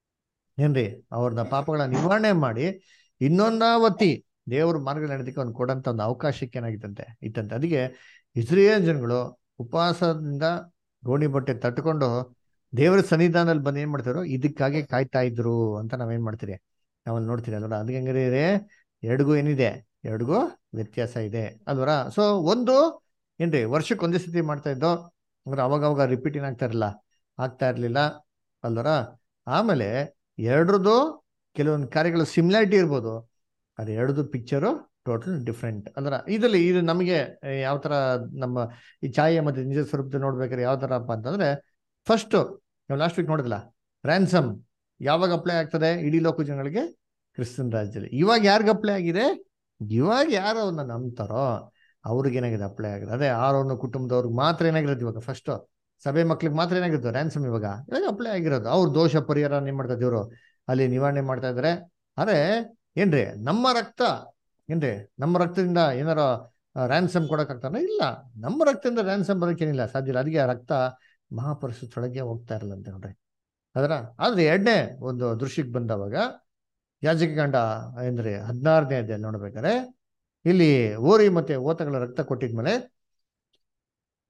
ಏನ್ರಿ ಅವ್ರನ್ನ ಪಾಪಗಳ ನಿವಾರಣೆ ಮಾಡಿ ಇನ್ನೊಂದಾವತಿ ದೇವ್ರ ಮಾರ್ಗ ನಡೆದಕ್ಕೆ ಒಂದು ಕೊಡಂತ ಒಂದು ಅವಕಾಶಕ್ಕೆ ಏನಾಗಿತ್ತಂತೆ ಇತ್ತಂತೆ ಅದಕ್ಕೆ ಇಸ್ರೇಲ್ ಜನಗಳು ಉಪವಾಸದಿಂದ ಗೋಣಿ ಬಟ್ಟೆ ತಟ್ಕೊಂಡು ದೇವರ ಸನ್ನಿಧಾನದಲ್ಲಿ ಬಂದು ಏನ್ ಮಾಡ್ತಾರೋ ಇದಕ್ಕಾಗಿ ಕಾಯ್ತಾ ಇದ್ರು ಅಂತ ನಾವೇನ್ ಮಾಡ್ತೀರಿ ನಾವಲ್ಲಿ ನೋಡ್ತೀರಿ ಅಲ್ವರ ಅದಕ್ಕೆ ಹೆಂಗಿದೆ ಎರಡಿಗೂ ಏನಿದೆ ಎರಡಿಗೂ ವ್ಯತ್ಯಾಸ ಇದೆ ಅಲ್ವರ ಸೊ ಒಂದು ಏನ್ರಿ ವರ್ಷಕ್ಕೆ ಒಂದೇ ಸತಿ ಮಾಡ್ತಾ ಇದ್ದೋ ಅಂದ್ರೆ ಅವಾಗ ಅವಾಗ ರಿಪೀಟ್ ಏನಾಗ್ತಾ ಇರಲಿಲ್ಲ ಆಗ್ತಾ ಇರ್ಲಿಲ್ಲ ಅಲ್ವರ ಆಮೇಲೆ ಎರಡ್ರದ್ದು ಕೆಲವೊಂದು ಕಾರ್ಯಗಳು ಸಿಮಿಲಾರಿಟಿ ಇರ್ಬೋದು ಅದು ಎರಡದು ಪಿಕ್ಚರು ಟೋಟಲ್ ಡಿಫ್ರೆಂಟ್ ಅಂದ್ರೆ ಇದರಲ್ಲಿ ಇದು ನಮಗೆ ಯಾವ ತರ ನಮ್ಮ ಈ ಛಾಯೆ ಮತ್ತೆ ನಿಜ ಸ್ವರೂಪದ ನೋಡ್ಬೇಕಾದ್ರೆ ಯಾವ ತರಪ್ಪ ಅಂತಂದ್ರೆ ಫಸ್ಟ್ ನಾವು ಲಾಸ್ಟ್ ವೀಕ್ ನೋಡಿದ್ಲ ರ್ಯಾನ್ಸಮ್ ಯಾವಾಗ ಅಪ್ಲೈ ಆಗ್ತದೆ ಇಡೀ ಲೋಕ ಜನಗಳಿಗೆ ಕ್ರಿಸ್ತನ್ ರಾಜ್ಯದಲ್ಲಿ ಇವಾಗ ಯಾರಿಗ ಅಪ್ಲೈ ಆಗಿದೆ ಇವಾಗ ಯಾರು ಅವನ್ನ ನಂಬ್ತಾರೋ ಅವ್ರಿಗೆ ಏನಾಗಿದೆ ಅಪ್ಲೈ ಆಗಿದೆ ಅದೇ ಆರೋನ ಕುಟುಂಬದವ್ರಿಗೆ ಮಾತ್ರ ಏನಾಗಿರೋದು ಇವಾಗ ಫಸ್ಟ್ ಸಭೆ ಮಕ್ಳಿಗೆ ಮಾತ್ರ ಏನಾಗಿರೋದು ರ್ಯಾನ್ಸಮ್ ಇವಾಗ ಇವಾಗ ಅಪ್ಲೈ ಆಗಿರೋದು ಅವ್ರ ದೋಷ ಪರಿಹಾರ ಏನ್ ಮಾಡ್ತಾ ದೇವ್ರು ಅಲ್ಲಿ ನಿವಾರಣೆ ಮಾಡ್ತಾ ಇದಾರೆ ಅರೆ ಏನ್ರಿ ನಮ್ಮ ರಕ್ತ ಏನ್ರಿ ನಮ್ಮ ರಕ್ತದಿಂದ ಏನಾರ ರ್ಯಾನ್ಸಮ್ ಕೊಡಕ್ಕಾಗ್ತಾನ ಇಲ್ಲ ನಮ್ಮ ರಕ್ತದಿಂದ ರ್ಯಾನ್ಸಮ್ ಬರೋಕ್ಕೇನಿಲ್ಲ ಸಾಧ್ಯ ಇಲ್ಲ ಅದಕ್ಕೆ ಆ ರಕ್ತ ಮಹಾಪುರುಷದೊಳಗೆ ಹೋಗ್ತಾ ಇರಲ್ಲಂತೆ ನೋಡ್ರಿ ಅದರ ಆದ್ರೆ ಎರಡನೇ ಒಂದು ದೃಶ್ಯಕ್ಕೆ ಬಂದವಾಗ ಯಾಜಕ ಗಂಡ ಅಂದ್ರೆ ಹದಿನಾರನೇ ಅಧ್ಯಾಯ ನೋಡ್ಬೇಕಾದ್ರೆ ಇಲ್ಲಿ ಓರಿ ಮತ್ತೆ ಓತಗಳ ರಕ್ತ ಕೊಟ್ಟಿದ್ಮೇಲೆ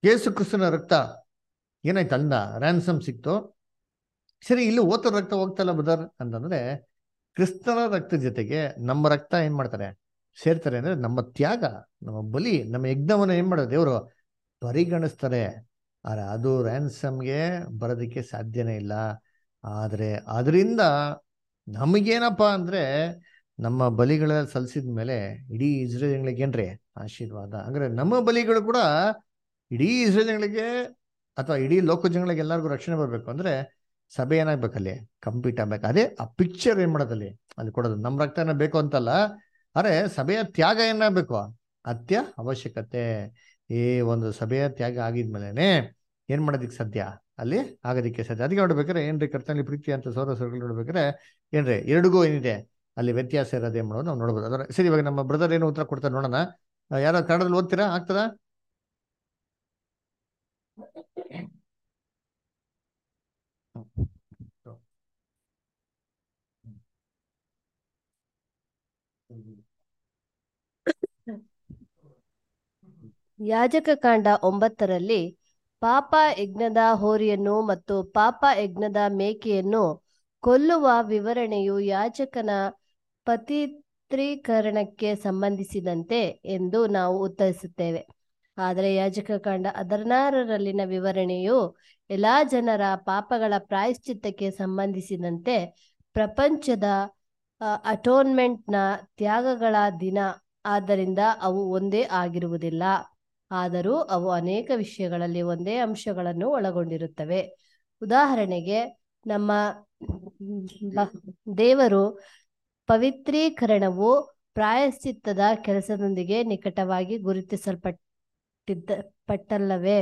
ಯೇಸು ಕ್ರಿಸ್ತನ ರಕ್ತ ಏನಾಯ್ತು ಅಲ್ಲ ರ್ಯಾನ್ಸಮ್ ಸಿಕ್ತು ಸರಿ ಇಲ್ಲಿ ಓತರ ರಕ್ತ ಹೋಗ್ತಲ್ಲ ಬದರ್ ಅಂತಂದ್ರೆ ಕ್ರಿಸ್ತನ ರಕ್ತ ಜೊತೆಗೆ ನಮ್ಮ ರಕ್ತ ಏನ್ ಮಾಡ್ತಾರೆ ಸೇರ್ತಾರೆ ಅಂದ್ರೆ ನಮ್ಮ ತ್ಯಾಗ ನಮ್ಮ ಬಲಿ ನಮ್ಮ ಯಜ್ಞವನ್ನ ಏನ್ ಮಾಡೋದು ದೇವರು ಪರಿಗಣಿಸ್ತಾರೆ ಆದ್ರೆ ಅದು ರ್ಯಾನ್ಸಮ್ಗೆ ಬರೋದಕ್ಕೆ ಸಾಧ್ಯನೇ ಇಲ್ಲ ಆದ್ರೆ ಅದರಿಂದ ನಮಗೇನಪ್ಪ ಅಂದ್ರೆ ನಮ್ಮ ಬಲಿಗಳ ಸಲ್ಲಿಸಿದ ಮೇಲೆ ಇಡೀ ಇಸ್ರೇಲ್ಗಳಿಗೆ ಏನ್ರಿ ಆಶೀರ್ವಾದ ಅಂದ್ರೆ ನಮ್ಮ ಬಲಿಗಳು ಕೂಡ ಇಡೀ ಇಸ್ರೇಲ್ಗಳಿಗೆ ಅಥವಾ ಇಡೀ ಲೋಕ ಜನಗಳಿಗೆ ಎಲ್ಲರಿಗೂ ರಕ್ಷಣೆ ಬರ್ಬೇಕು ಅಂದ್ರೆ ಸಭೆ ಏನಾಗ್ಬೇಕಲ್ಲಿ ಕಂಪ್ಲೀಟ್ ಆಗ್ಬೇಕು ಅದೇ ಆ ಪಿಕ್ಚರ್ ಏನ್ ಮಾಡೋದಲ್ಲಿ ಅಲ್ಲಿ ಕೊಡೋದು ನಮ್ಮ ರಕ್ತನ ಬೇಕು ಅಂತಲ್ಲ ಅರೆ ಸಭೆಯ ತ್ಯಾಗ ಏನಾಗಬೇಕು ಅತ್ಯ ಅವಶ್ಯಕತೆ ಈ ಒಂದು ಸಭೆಯ ತ್ಯಾಗ ಆಗಿದ್ಮೇಲೆನೆ ಏನ್ ಮಾಡೋದಿಕ್ ಸಾಧ್ಯ ಅಲ್ಲಿ ಆಗೋದಿಕ್ಕೆ ಸಾಧ್ಯ ಅದಕ್ಕೆ ನೋಡ್ಬೇಕಾದ್ರೆ ಏನ್ರಿ ಕರ್ತನಲ್ಲಿ ಪ್ರೀತಿ ಅಂತ ಸೌರ ಸೌರಗಳು ನೋಡ್ಬೇಕಾದ್ರೆ ಏನ್ರಿ ಎರಡಿಗೂ ಏನಿದೆ ಅಲ್ಲಿ ವ್ಯತ್ಯಾಸ ಇರೋದು ಏನ್ ಮಾಡೋದು ನಾವು ನೋಡ್ಬೋದು ಅದರ ಸರಿ ಇವಾಗ ನಮ್ಮ ಬ್ರದರ್ ಏನು ಉತ್ತರ ಕೊಡ್ತಾರೆ ನೋಡೋಣ ಆ, ಯಾರೋ ಕನ್ನಡದಲ್ಲಿ ಓದ್ತೀರಾ ಆಗ್ತದಾ ಯಾಜಕ ಕಾಂಡ ಒಂಬತ್ತರಲ್ಲಿ ಪಾಪ ಯಜ್ಞದ ಹೋರಿಯನ್ನು ಮತ್ತು ಪಾಪ ಯಜ್ಞದ ಮೇಕೆಯನ್ನು ಕೊಲ್ಲುವ ವಿವರಣೆಯು ಯಾಜಕನ ಪವಿತ್ರೀಕರಣಕ್ಕೆ ಸಂಬಂಧಿಸಿದಂತೆ ಎಂದು ನಾವು ಉತ್ತರಿಸುತ್ತೇವೆ ಆದರೆ ಯಾಜಕ ಕಾಂಡ ಹದಿನಾರರಲ್ಲಿನ ವಿವರಣೆಯು ಎಲ್ಲಾ ಜನರ ಪಾಪಗಳ ಪ್ರಾಯಶ್ಚಿತ್ತಕ್ಕೆ ಸಂಬಂಧಿಸಿದಂತೆ ಪ್ರಪಂಚದ ಅಟೋನ್ಮೆಂಟ್ನ ತ್ಯಾಗಗಳ ದಿನ ಆದ್ದರಿಂದ ಅವು ಒಂದೇ ಆಗಿರುವುದಿಲ್ಲ ಆದರೂ ಅವು ಅನೇಕ ವಿಷಯಗಳಲ್ಲಿ ಒಂದೇ ಅಂಶಗಳನ್ನು ಒಳಗೊಂಡಿರುತ್ತವೆ ಉದಾಹರಣೆಗೆ ನಮ್ಮ ಬ- ದೇವರು ಪವಿತ್ರೀಕರಣವು ಪ್ರಾಯಶ್ಚಿತ್ತದ ಕೆಲಸದೊಂದಿಗೆ ನಿಕಟವಾಗಿ ಗುರುತಿಸಲ್ಪಟ್ಟಿದ್ದ ಪಟ್ಟಲ್ಲವೇ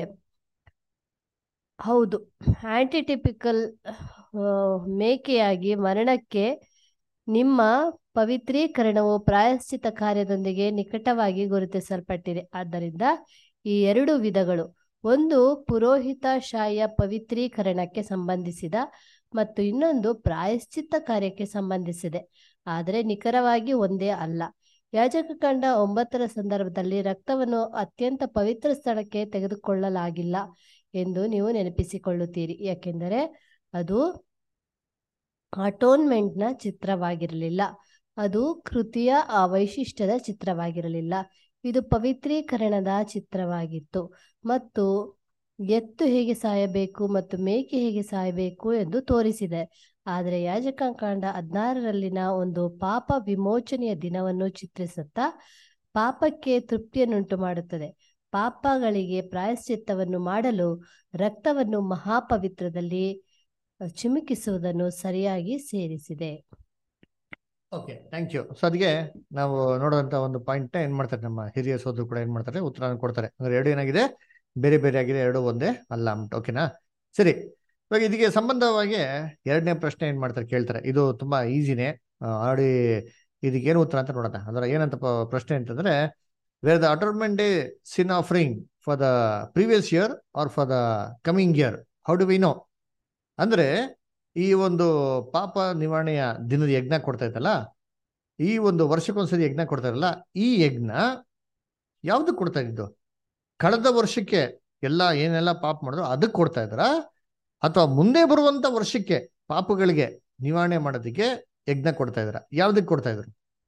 ಹೌದು ಆಂಟಿಟಿಪಿಕಲ್ ಮೇಕೆಯಾಗಿ ಮರಣಕ್ಕೆ ನಿಮ್ಮ ಪವಿತ್ರೀಕರಣವು ಪ್ರಾಯಶ್ಚಿತ ಕಾರ್ಯದೊಂದಿಗೆ ನಿಕಟವಾಗಿ ಗುರುತಿಸಲ್ಪಟ್ಟಿದೆ ಆದ್ದರಿಂದ ಈ ಎರಡು ವಿಧಗಳು ಒಂದು ಪುರೋಹಿತಶಾಹಿಯ ಪವಿತ್ರೀಕರಣಕ್ಕೆ ಸಂಬಂಧಿಸಿದ ಮತ್ತು ಇನ್ನೊಂದು ಪ್ರಾಯಶ್ಚಿತ್ತ ಕಾರ್ಯಕ್ಕೆ ಸಂಬಂಧಿಸಿದೆ ಆದರೆ ನಿಖರವಾಗಿ ಒಂದೇ ಅಲ್ಲ ಯಾಜಕ ಕಂಡ ಒಂಬತ್ತರ ಸಂದರ್ಭದಲ್ಲಿ ರಕ್ತವನ್ನು ಅತ್ಯಂತ ಪವಿತ್ರ ಸ್ಥಳಕ್ಕೆ ತೆಗೆದುಕೊಳ್ಳಲಾಗಿಲ್ಲ ಎಂದು ನೀವು ನೆನಪಿಸಿಕೊಳ್ಳುತ್ತೀರಿ ಯಾಕೆಂದರೆ ಅದು ಅಟೋನ್ಮೆಂಟ್ನ ಚಿತ್ರವಾಗಿರಲಿಲ್ಲ ಅದು ಕೃತಿಯ ಆ ವೈಶಿಷ್ಟ್ಯದ ಚಿತ್ರವಾಗಿರಲಿಲ್ಲ ಇದು ಪವಿತ್ರೀಕರಣದ ಚಿತ್ರವಾಗಿತ್ತು ಮತ್ತು ಎತ್ತು ಹೇಗೆ ಸಾಯಬೇಕು ಮತ್ತು ಮೇಕೆ ಹೇಗೆ ಸಾಯಬೇಕು ಎಂದು ತೋರಿಸಿದೆ ಆದರೆ ಯಾಜಕ ಕಾಂಡ ಹದಿನಾರರಲ್ಲಿನ ಒಂದು ಪಾಪ ವಿಮೋಚನೆಯ ದಿನವನ್ನು ಚಿತ್ರಿಸುತ್ತಾ ಪಾಪಕ್ಕೆ ತೃಪ್ತಿಯನ್ನುಂಟು ಮಾಡುತ್ತದೆ ಪಾಪಗಳಿಗೆ ಪ್ರಾಯಶ್ಚಿತ್ತವನ್ನು ಮಾಡಲು ರಕ್ತವನ್ನು ಮಹಾಪವಿತ್ರದಲ್ಲಿ ಚಿಮುಕಿಸುವುದನ್ನು ಸರಿಯಾಗಿ ಸೇರಿಸಿದೆ ಓಕೆ ಥ್ಯಾಂಕ್ ಯು ಸೊ ಅದಕ್ಕೆ ನಾವು ನೋಡುವಂತ ಒಂದು ಪಾಯಿಂಟ್ ಏನ್ ಮಾಡ್ತಾರೆ ನಮ್ಮ ಹಿರಿಯ ಸೋದರು ಕೂಡ ಏನ್ ಮಾಡ್ತಾರೆ ಉತ್ತರ ಕೊಡ್ತಾರೆ ಅಂದ್ರೆ ಎರಡು ಏನಾಗಿದೆ ಬೇರೆ ಬೇರೆ ಆಗಿದೆ ಎರಡು ಒಂದೇ ಅಲ್ಲ ಅಂದ್ಬಿಟ್ಟು ಓಕೆನಾ ಸರಿ ಇವಾಗ ಇದಕ್ಕೆ ಸಂಬಂಧವಾಗಿ ಎರಡನೇ ಪ್ರಶ್ನೆ ಏನ್ ಮಾಡ್ತಾರೆ ಕೇಳ್ತಾರೆ ಇದು ತುಂಬಾ ಈಸಿನೇ ಆಡಿ ಇದಕ್ಕೇನು ಉತ್ತರ ಅಂತ ನೋಡೋಣ ಅದರ ಏನಂತ ಪ- ಪ್ರಶ್ನೆ ಅಂತಂದ್ರೆ where the atonement day sin offering for the previous year or for the coming year how do we know ಅಂದ್ರೆ ಈ ಒಂದು ಪಾಪ ನಿವಾರಣೆಯ ದಿನದ ಯಜ್ಞ ಕೊಡ್ತಾ ಇತ್ತಲ್ಲ ಈ ಒಂದು ವರ್ಷಕ್ಕೊಂದ್ಸರಿ ಯಜ್ಞ ಕೊಡ್ತಾ ಇರಲ್ಲ ಈ ಯಜ್ಞ ಯಾವ್ದಕ್ ಕೊಡ್ತಾ ಇದ್ದು ಕಳೆದ ವರ್ಷಕ್ಕೆ ಎಲ್ಲ ಏನೆಲ್ಲ ಪಾಪ ಮಾಡಿದ್ರು ಅದಕ್ಕೆ ಕೊಡ್ತಾ ಇದ್ರ ಅಥವಾ ಮುಂದೆ ಬರುವಂತ ವರ್ಷಕ್ಕೆ ಪಾಪಗಳಿಗೆ ನಿವಾರಣೆ ಮಾಡೋದಕ್ಕೆ ಯಜ್ಞ ಕೊಡ್ತಾ ಇದ್ರ ಯಾವ್ದಕ್ ಕೊಡ್ತಾ ಇದ್ರು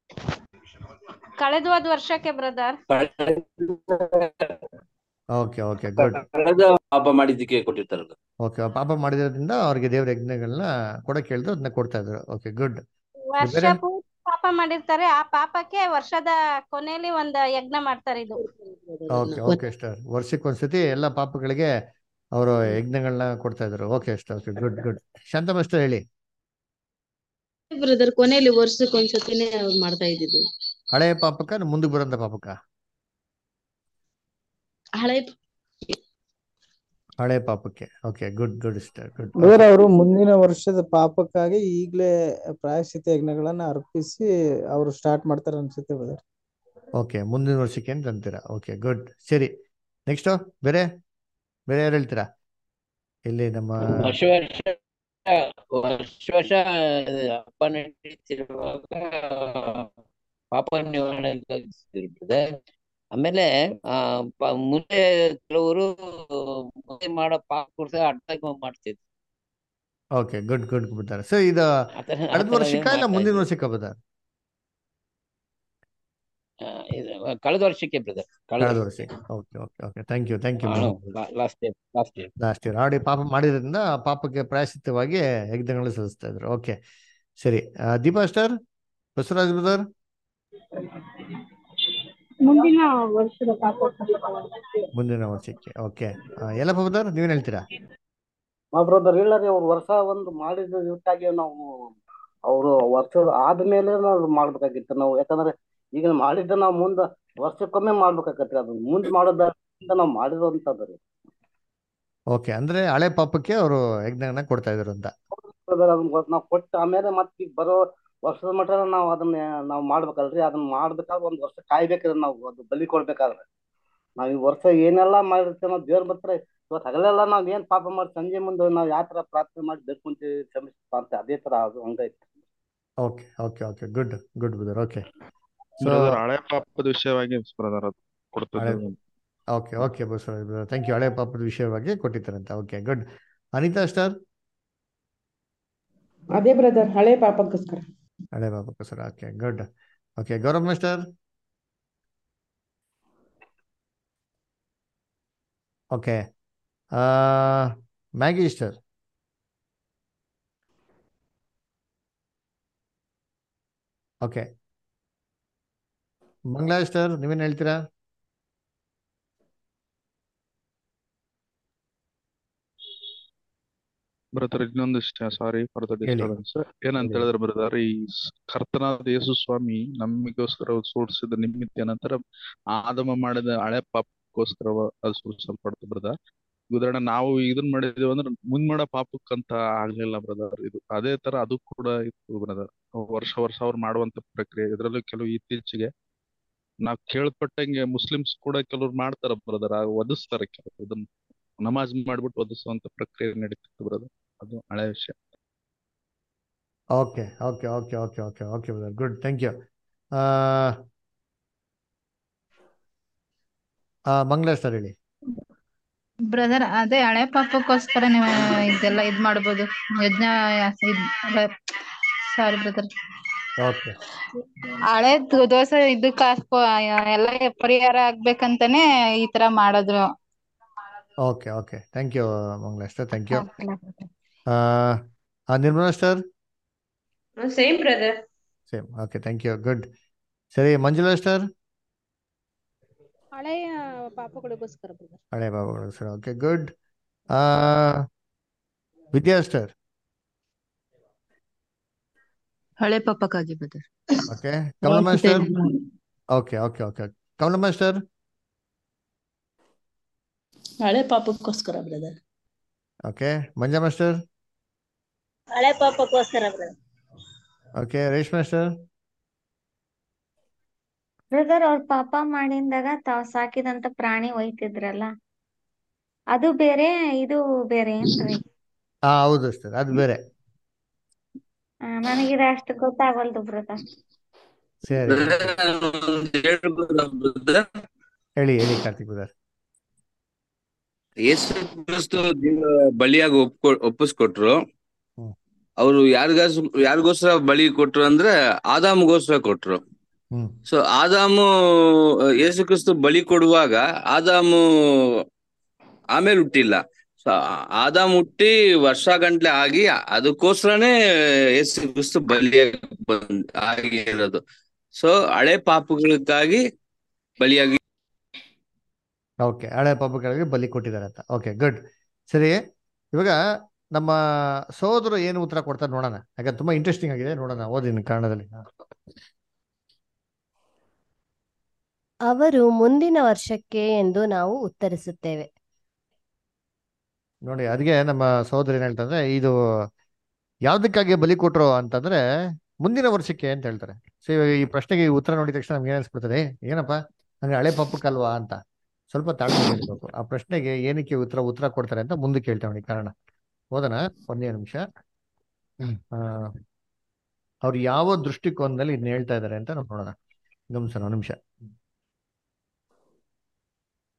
ಕಳೆದ ಹೋದ ವರ್ಷಕ್ಕೆ ಬ್ರದರ್ ಓಕೆ ಓಕೆ ಗುಡ್ ಕಳೆದ ಪಾಪ ಮಾಡಿದ್ದಕ್ಕೆ ಕೊಟ್ಟಿರ್ತಾರಲ್ಲ ಓಕೆ ಪಾಪ ಮಾಡಿದ್ರಿಂದ ಅವ್ರಿಗೆ ದೇವ್ರ ಯಜ್ಞಗಳನ್ನ ಕೊಡಕ್ಕೆ ಹೇಳಿದ್ರು ಅದನ್ನ ಕೊಡ್ತಾ ಇದ್ರು ಓಕೆ ಗುಡ್ ವರ್ಷ ಬೇರೆ ಪೂರ್ತಿ ಪಾಪ ಮಾಡಿರ್ತಾರೆ ಆ ಪಾಪಕ್ಕೆ ವರ್ಷದ ಕೊನೆಯಲ್ಲಿ ಒಂದ್ ಯಜ್ಞ ಮಾಡ್ತಾರೆ ಇದು ಓಕೆ ಓಕೆ ಸ್ಟಾರ್ ವರ್ಷಕ್ಕೊಂದ್ಸತಿ ಎಲ್ಲ ಪಾಪಗಳಿಗೆ ಅವರು ಯಜ್ಞಗಳನ್ನ ಕೊಡ್ತಾ ಇದ್ರು okay star okay good good Shanta master ಹೇಳಿ ಬ್ರದರ್ ಕೊನೆಯಲ್ಲಿ ವರ್ಷಕ್ಕೆ ಒಂದ್ಸತಿನೇ ಅವ್ರು ಮಾಡ್ತಾ ಇದ್ದಿದ್ದು ಹಳೆಯ ಪಾಪಕ್ಕ ಮುಂದಕ್ಕೆ ಬರೋಂಥ ಪಾಪಕ್ಕ ಹಳೆ ಹಳೆ ಪಾಪಕ್ಕೆ okay good good star good brother ಅವರು ಮುಂದಿನ ವರ್ಷದ ಪಾಪಕ್ಕಾಗಿ ಈಗ್ಲೇ ಪ್ರಾಯಶ್ಚಿತ್ತ ಯಜ್ಞಗಳನ್ನ ಅರ್ಪಿಸಿ ಅವರು ಸ್ಟಾರ್ಟ್ ಮಾಡ್ತಾರೆ ಅನ್ಸುತ್ತೆ ಬ್ರದರ್ ಓಕೆ ಮುಂದಿನ ವರ್ಷಕ್ಕೆ ಅಂತ ಅಂತೀರಾ ಓಕೆ ಗುಡ್ ಸರಿ ನೆಕ್ಸ್ಟ್ ಬೇರೆ ಬೇರೆ ಯಾರು ಹೇಳ್ತೀರಾ ಇಲ್ಲಿ ನಮ್ಮ ವರ್ಷ ವರ್ಷ ವರ್ಷ ವರ್ಷ ಹಬ್ಬ ನಡೀತಿರುವಾಗ ಪಾಪ ನಿವಾರಣೆ ಆಮೇಲೆ ಆ ಪ- ಮುಂದೆ ಕೆಲವರು ಮುಂದೆ ಮಾಡೋ ಪಾಪ ಕೊಡ್ತಾರೆ ಅಡ್ಡ ಮಾಡ್ತಿದ್ರು ಓಕೆ ಗುಡ್ ಗುಡ್ ಬಿಡ್ತಾರೆ ಸೊ ಇದು ಆತರ ಕಳೆದ ಆತರ ವರ್ಷಕ್ಕ ಇಲ್ಲ ಮಾಡ್ತಾ ಮುಂದಿನ ಇದ್ರು ವರ್ಷಕ್ಕ ಬದಾರ ಆ, ಇದು ಕಳೆದ ವರ್ಷಕ್ಕೆ ಬ್ರದರ್ ಕಳೆದ ಕಳೆದ ವರ್ಷ ವರ್ಷ okay okay okay thank you thank you last year last year last year ಆಡಿ ಪಾಪ ಮಾಡಿದ್ರಿಂದ ಆ ಪಾಪಕ್ಕೆ ಪ್ರಾಯಶ್ಚಿತ್ತವಾಗಿ ಯಜ್ಞಗಳು ಸಲ್ಲಿಸ್ತಾ ಇದ್ರು ಓಕೆ ಸರಿ ಆ, ದೀಪಾ ಸ್ಟಾರ್ ಬಸವರಾಜ್ ಬ್ರದರ್ ಮುಂದಿನ ವರ್ಷದ ಪಾಪ ಮುಂದಿನ ವರ್ಷಕ್ಕೆ ಓಕೆ ಎಲ್ಲ ಬ್ರದರ್ ನೀವೇನ್ ಹೇಳ್ತೀರಾ ಆ ಬ್ರದರ್ ಇಲ್ಲ ರೀ ಅವ್ರು ವರ್ಷ ಒಂದು ಮಾಡಿದ ಇದಕ್ಕಾಗಿ ನಾವು ಅವರು ವರ್ಷ ಆದ್ಮೇಲೆ ನಾವು ಮಾಡ್ಬೇಕಾಗಿತ್ತು ನಾವು ಯಾಕಂದ್ರೆ ಈಗ ಮಾಡಿದ್ದ ನಾವು ಮುಂದ ವರ್ಷಕ್ಕೊಮ್ಮೆ ಮಾಡ್ಬೇಕಾಗತ್ರಿ ಅದು ಮುಂದ್ ಮಾಡೋದ್ರಿಂದ ನಾವು ಮಾಡಿರೋಂಥದ್ದು ರೀ ಓಕೆ ಅಂದ್ರೆ ಹಳೆ ಪಾಪಕ್ಕೆ ಅವರು ಯಜ್ಞನ ಕೊಡ್ತಾ ಇದ್ರು ಅಂತ ಬ್ರದರ್ ಅದನ್ನ ಗೊತ್ತ- ನಾವು ಕೊಟ್ಟು ಆಮೇಲೆ ಮತ್ತೆ ಈಗ ಬರೋ ವರ್ಷದ ಮಟ್ಟ ನಾವು ಅದನ್ನ ನಾವು ಮಾಡ್ಬೇಕಲ್ರಿ ಅದನ್ನ ಮಾಡ್ಬೇಕಾದ್ರೆ ಒಂದ್ ವರ್ಷ ಕಾಯ್ಬೇಕ್ರಿ ನಾವು ಅದು ಬಲಿ ಕೊಡ್ಬೇಕಾದ್ರೆ ನಾವ್ ಈ ವರ್ಷ ಏನೆಲ್ಲಾ ಮಾಡಿರ್ತೇವೆ ನಾವು ದೇವ್ರ ಹತ್ರ ಇವತ್ತು ಹಗಲೆಲ್ಲ ನಾವ್ ಏನ್ ಪಾಪ ಮಾಡಿ ಸಂಜೆ ಮುಂದೆ ನಾವ್ ಯಾವ ತರ ಪ್ರಾರ್ಥನೆ ಮಾಡಿ ಬೇಡ್ಕೊಂತೀವಿ ಕ್ಷಮಿಸ್ಪ ಅಂತ ಅದೇ ತರ ಅದು ಹಂಗೈತಿ okay okay okay good good brother okay so brother ಹಳೆ ಪಾಪದ ವಿಷಯವಾಗಿ ಬ್ರದರ್ ಅದು ಹಳೆ ಕೊಡ್ತದ್ದು okay okay Basavaraj brother thank you ಹಳೆ ಪಾಪದ ವಿಷಯವಾಗಿ ಕೊಟ್ಟಿದ್ದಾರಂತ ಓಕೆ ಗುಡ್ ಅನಿತಾ ಸ್ಟಾರ್ ಅದೇ ಬ್ರದರ್ ಹಳೆ ಪಾಪಕ್ಕೋಸ್ಕರ ಹಳೆ ಪಾಪಕ್ಕೋಸ್ಕರ okay good okay Gaurav master okay Maggie star okay Mangala star ನೀವೇನು ಹೇಳ್ತೀರಾ ಬ್ರದರ್ ಇನ್ನೊಂದು ಸಾರಿ ಫಾರ್ ದ ಹೇಳಿ ಡಿಸ್ಟರ್ಬೆನ್ಸ್ ಏನಂತ ಹೇಳಿ ಹೇಳಿದ್ರೆ ಬ್ರದರ್ ಈ ಸ್- ಕರ್ತನಾದ ಯೇಸು ಸ್ವಾಮಿ ನಮಗೋಸ್ಕರ ಸೂಡಿಸಿದ ನಿಮಿತ್ತ ನಂತರ ಆದಮ ಮಾಡಿದ ಹಳೆ ಪಾಪಕ್ಕೋಸ್ಕರ ಅದು ಸೂಡಿಸಲ್ಪಡ್ತು ಬ್ರದರ್ ಉದಾಹರಣೆ ನಾವು ಇದನ್ ಮಾಡಿದೀವಿ ಅಂದ್ರೆ ಮುಂದ್ ಮಾಡೋ ಪಾಪಕ್ಕಂತ ಆಗ್ಲಿಲ್ಲ ಬ್ರದರ್ ಇದು ಅದೇ ತರ ಅದು ಕೂಡ ಇತ್ತು ಬ್ರದರ್ ವರ್ಷ ವರ್ಷ ಅವ್ರು ಮಾಡುವಂತ ಪ್ರಕ್ರಿಯೆ ಇದರಲ್ಲೂ ಕೆಲವು ಇತ್ತೀಚೆಗೆ ನಾವ್ ಕೇಳ್ಪಟ್ಟಂಗೆ ಮುಸ್ಲಿಮ್ಸ್ ಕೂಡ ಕೆಲವ್ರು ಮಾಡ್ತಾರ ಬ್ರದರ್ ವಧಿಸ್ತಾರೆ ಕೆಲವು ಇದನ್ನ ನಮಾಜ್ ಮಾಡ್ಬಿಟ್ಟು ವಧಿಸುವಂತ ಪ್ರಕ್ರಿಯೆ ನಡೀತಿತ್ತು ಬ್ರದರ್ ಅದು ಹಳೆ ವಿಷಯ okay okay okay okay okay okay brother good thank you Mangala star ಹೇಳಿ ಬ್ರದರ್ ಅದೇ ಹಳೆ ಪಾಪಕ್ಕೋಸ್ಕರ ನೀವು ಇದೆಲ್ಲ ಇದ್ ಮಾಡ್ಬೋದು ಯಜ್ಞ ಸಾರಿ ಬ್ರದರ್ ಓಕೆ ಹಳೆ ದ- ದೋಸೆ ಇದಕ್ಕ ಹಾಕೋ ಎಲ್ಲ ಪರಿಹಾರ ಆಗ್ಬೇಕಂತಾನೆ ಈ ತರ ಮಾಡಿದ್ರು okay okay thank you Mangala star thank you Nirmala star same brother same okay thank you good ಸರಿ ಮಂಜುಳಾ ಸ್ಟಾರ್ ಹಳೆಯ ಪಾಪಗಳಿಗೋಸ್ಕರ ಬ್ರದರ್ ಹಳೆ ಬಾಬುಗಳು sir okay good Vidya star ಹಳೆ ಪಾಪಕ್ಕಾಗಿ brother okay Kamalamma star okay okay okay Kamalamma star ಹಳೆ ಪಾಪಕ್ಕೋಸ್ಕರ ಬ್ರದರ್ ಓಕೆ ಮಂಜಾ ಮಾಸ್ಟರ್ ಹಳೆ ಪಾಪಕ್ಕೋಸ್ಕರ brother okay Reshma star brother ಅವ್ರ ಪಾಪ ಮಾಡಿಂದಾಗ ತಾವ್ ಸಾಕಿದಂತ ಪ್ರಾಣಿ ಒಯ್ತಿದ್ರಲ್ಲ ಅದು ಬೇರೆ ಇದು ಬೇರೆ ಏನ್ರಿ ಹಾ ಹೌದು ಸರ್ ಅದು ಬೇರೆ ಆ, ನನಗಿದ ಅಷ್ಟು ಗೊತ್ತಾಗಲ್ದು ಬ್ರದರ್ ಸರಿ ಹೇಳಿ ಹೇಳಿ ಕಾರ್ತಿಕ್ ಬ್ರದರ್ ಯೇಸು ಕ್ರಿಸ್ತು ದೇವ ಬಲಿಯಾಗಿ ಒಪ್ಕೊ ಒಪ್ಪಿಸ್ಕೊಟ್ರು ಹ್ಮ್. ಅವರು ಯಾರಿಗಾಸ್ ಯಾರಿಗೋಸ್ಕರ ಬಲಿ ಕೊಟ್ರು ಅಂದ್ರೆ ಆದಾಮಗೋಸ್ಕರ ಕೊಟ್ರು ಹ್ಮ್ ಸೊ ಆದಾಮು ಯೇಸು ಕ್ರಿಸ್ತು ಬಲಿ ಕೊಡುವಾಗ ಆದಾಮು ಆಮೇಲೆ ಹುಟ್ಟಿಲ್ಲ ಸೊ ಆದಾಮ್ ಹುಟ್ಟಿ ವರ್ಷ ಗಂಟ್ಲೆ ಆಗಿ ಅದಕ್ಕೋಸ್ಕರನೇ ಯೇಸು ಕ್ರಿಸ್ತು ಬಲಿಯಾಗಿ ಬಂದ್ ಆಗಿರೋದು ಸೊ ಹಳೆ ಪಾಪಗಳಿಗಾಗಿ ಬಲಿಯಾಗಿ ಓಕೆ ಹಳೆ ಪಾಪಗಳಿಗೆ ಬಲಿ ಕೊಟ್ಟಿದ್ದಾರೆ ಅಂತ ಓಕೆ ಗುಡ್ ಸರಿ ಇವಾಗ ನಮ್ಮ ಸಹೋದರು ಏನು ಉತ್ತರ ಕೊಡ್ತಾರೆ ನೋಡೋಣ ಯಾಕಂದ್ರೆ ತುಂಬಾ ಇಂಟ್ರೆಸ್ಟಿಂಗ್ ಆಗಿದೆ ನೋಡೋಣ ಓದಿನ ಕಾರಣದಲ್ಲಿ ಅವರು ಮುಂದಿನ ವರ್ಷಕ್ಕೆ ಎಂದು ನಾವು ಉತ್ತರಿಸುತ್ತೇವೆ ನೋಡಿ ಅದಕ್ಕೆ ನಮ್ಮ ಸಹೋದರಿ ಏನ್ ಹೇಳ್ತಾರೆ ಇದು ಯಾವ್ದಕ್ಕಾಗಿ ಬಲಿ ಕೊಟ್ರು ಅಂತಂದ್ರೆ ಮುಂದಿನ ವರ್ಷಕ್ಕೆ ಅಂತ ಹೇಳ್ತಾರೆ ಸೊ ಇವಾಗ ಈ ಪ್ರಶ್ನೆಗೆ ಈ ಉತ್ತರ ನೋಡಿದ ತಕ್ಷಣ ನಮ್ಗೆ ಏನ್ ಅನ್ಸ್ಬಿಡ್ತದೆ ಏನಪ್ಪ ಅಂದ್ರೆ ಹಳೆ ಪಾಪಕ್ಕಲ್ವಾ ಅಂತ ಸ್ವಲ್ಪ ತಾಳ್ಮೆ ಇರ್ಬೇಕು ಆ ಪ್ರಶ್ನೆಗೆ ಏನಕ್ಕೆ ಉತ್ತರ ಉತ್ತರ ಕೊಡ್ತಾರೆ ಅಂತ ಮುಂದಕ್ಕೆ ಹೇಳ್ತೇವೆ ನೋಡಿ ಕಾರಣ ಓದೋಣ ಒಂದೇ ನಿಮಿಷ ಆ ಅವ್ರು ಯಾವ ದೃಷ್ಟಿಕೋನದಲ್ಲಿ ಇದನ್ನ ಹೇಳ್ತಾ ಇದ್ದಾರೆ ಅಂತ ನಾವು ನೋಡೋಣ ಗಮನಿಸೋಣ ಒಂದು ನಿಮಿಷ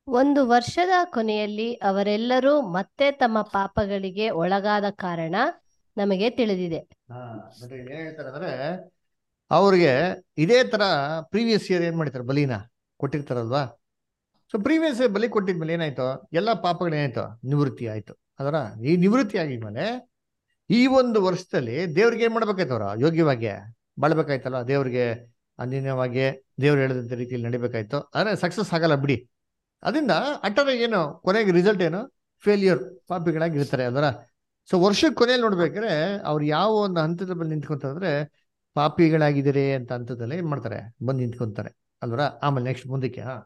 ಒಂದು ವರ್ಷದ ಕೊನೆಯಲ್ಲಿ ಅವರೆಲ್ಲರೂ ಮತ್ತೆ ತಮ್ಮ ಪಾಪಗಳಿಗೆ ಒಳಗಾದ ಕಾರಣ ನಮಗೆ ತಿಳಿದಿದೆ ಹಾ ನೋಡ್ರಿ ಏನ್ ಹೇಳ್ತಾರೆ ಅಂದ್ರೆ ಅವ್ರಿಗೆ ಇದೇ ತರ ಪ್ರೀವಿಯಸ್ ಇಯರ್ ಏನ್ ಮಾಡ್ತಾರೆ ಬಲಿನ ಕೊಟ್ಟಿರ್ತಾರಲ್ವಾ ಸೊ ಪ್ರೀವಿಯಸ್ ಬಲಿ ಕೊಟ್ಟಿದ್ಮೇಲೆ ಏನಾಯ್ತು ಎಲ್ಲ ಪಾಪಗಳು ಏನಾಯ್ತು ನಿವೃತ್ತಿ ಆಯ್ತು ಅದರ ಈ ನಿವೃತ್ತಿ ಆಗಿದ್ಮೇಲೆ ಈ ಒಂದು ವರ್ಷದಲ್ಲಿ ದೇವ್ರಿಗೆ ಏನ್ ಮಾಡ್ಬೇಕಾಯ್ತು ಅವ್ರ ಯೋಗ್ಯವಾಗಿ ಬಾಳ್ಬೇಕಾಯ್ತಲ್ಲ ದೇವ್ರಿಗೆ ಅನ್ಯನ್ಯವಾಗಿ ದೇವ್ರು ಹೇಳಿದಂತ ರೀತಿಯಲ್ಲಿ ನಡಿಬೇಕಾಯ್ತು ಆದ್ರೆ ಸಕ್ಸಸ್ ಆಗಲ್ಲ ಬಿಡಿ ಅದರಿಂದ ಅಟ್ಟರ ಏನು ಕೊನೆಗೆ ರಿಸಲ್ಟ್ ಏನು ಫೇಲಿಯರ್ ಪಾಪಿಗಳಾಗಿ ಇರ್ತಾರೆ ಅದರ ಸೊ ವರ್ಷದ ಕೊನೆಯಲ್ಲಿ ನೋಡ್ಬೇಕಾದ್ರೆ ಅವ್ರು ಯಾವ ಒಂದು ಹಂತದ ಬಂದು ನಿಂತ್ಕೊಂತಂದ್ರೆ ಪಾಪಿಗಳಾಗಿದ್ದಾರೆ ಅಂತ ಹಂತದಲ್ಲಿ ಏನ್ ಮಾಡ್ತಾರೆ ಬಂದು ನಿಂತ್ಕೊಂತಾರೆ ಅಲ್ವರ ಆಮೇಲೆ ನೆಕ್ಸ್ಟ್ ಮುಂದಕ್ಕೆ ಹಾ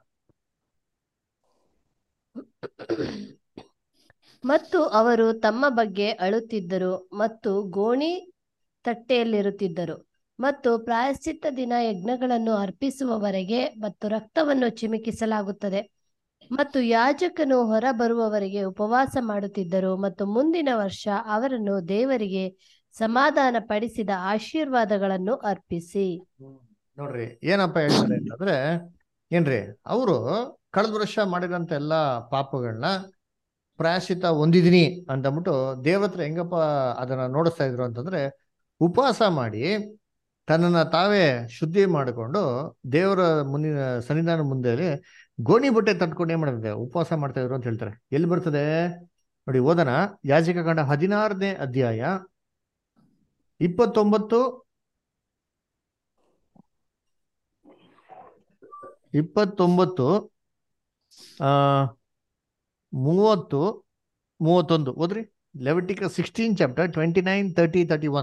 ಮತ್ತು ಅವರು ತಮ್ಮ ಬಗ್ಗೆ ಅಳುತ್ತಿದ್ದರು ಮತ್ತು ಗೋಣಿ ತಟ್ಟೆಯಲ್ಲಿರುತ್ತಿದ್ದರು ಮತ್ತು ಪ್ರಾಯಶ್ಚಿತ್ತ ದಿನ ಯಜ್ಞಗಳನ್ನು ಅರ್ಪಿಸುವವರೆಗೆ ಮತ್ತು ರಕ್ತವನ್ನು ಚಿಮುಕಿಸಲಾಗುತ್ತದೆ ಮತ್ತು ಯಾಜಕನು ಹೊರಬರುವವರೆಗೆ ಉಪವಾಸ ಮಾಡುತ್ತಿದ್ದರು ಮತ್ತು ಮುಂದಿನ ವರ್ಷ ಅವರನ್ನು ದೇವರಿಗೆ ಸಮಾಧಾನ ಪಡಿಸಿದ ಆಶೀರ್ವಾದಗಳನ್ನು ಅರ್ಪಿಸಿ ನೋಡ್ರಿ ಏನಪ್ಪ ಹೇಳ್ತಾರೆ ಅಂತಂದ್ರೆ ಏನ್ರಿ ಅವರು ಕಳೆದ ವರ್ಷ ಮಾಡಿರೋಂಥ ಎಲ್ಲಾ ಪಾಪಗಳನ್ನ ಪ್ರಾಯಶ್ಚಿತ ಹೊಂದಿದೀನಿ ಅಂತಂದ್ಬಿಟ್ಟು ದೇವ್ರ ಹತ್ರ ಹೆಂಗಪ್ಪ ಅದನ್ನ ನೋಡಿಸ್ತಾ ಇದ್ರು ಅಂತಂದ್ರೆ ಉಪವಾಸ ಮಾಡಿ ತನ್ನನ್ನ ತಾವೇ ಶುದ್ಧಿ ಮಾಡಿಕೊಂಡು ದೇವರ ಮುಂದಿನ ಸನ್ನಿಧಾನ ಮುಂದೆ ಗೋಣಿ ಬಟ್ಟೆ ತಟ್ಕೊಂಡು ಏನ್ ಮಾಡಿದ್ರೆ ಉಪವಾಸ ಮಾಡ್ತಾ ಇದ್ರು ಅಂತ ಹೇಳ್ತಾರೆ ಎಲ್ಲಿ ಬರ್ತದೆ ನೋಡಿ ಓದನ ಯಾಜಕ ಕಂಡ ಹದಿನಾರನೇ ಅಧ್ಯಾಯ ಇಪ್ಪತ್ತೊಂಬತ್ತು ಇಪ್ಪತ್ತೊಂಬತ್ತು ಆ ಮೂವತ್ತು ಮೂವತ್ತೊಂದು ಓದ್ರಿ Leviticus sixteen chapter twenty nine thirty thirty one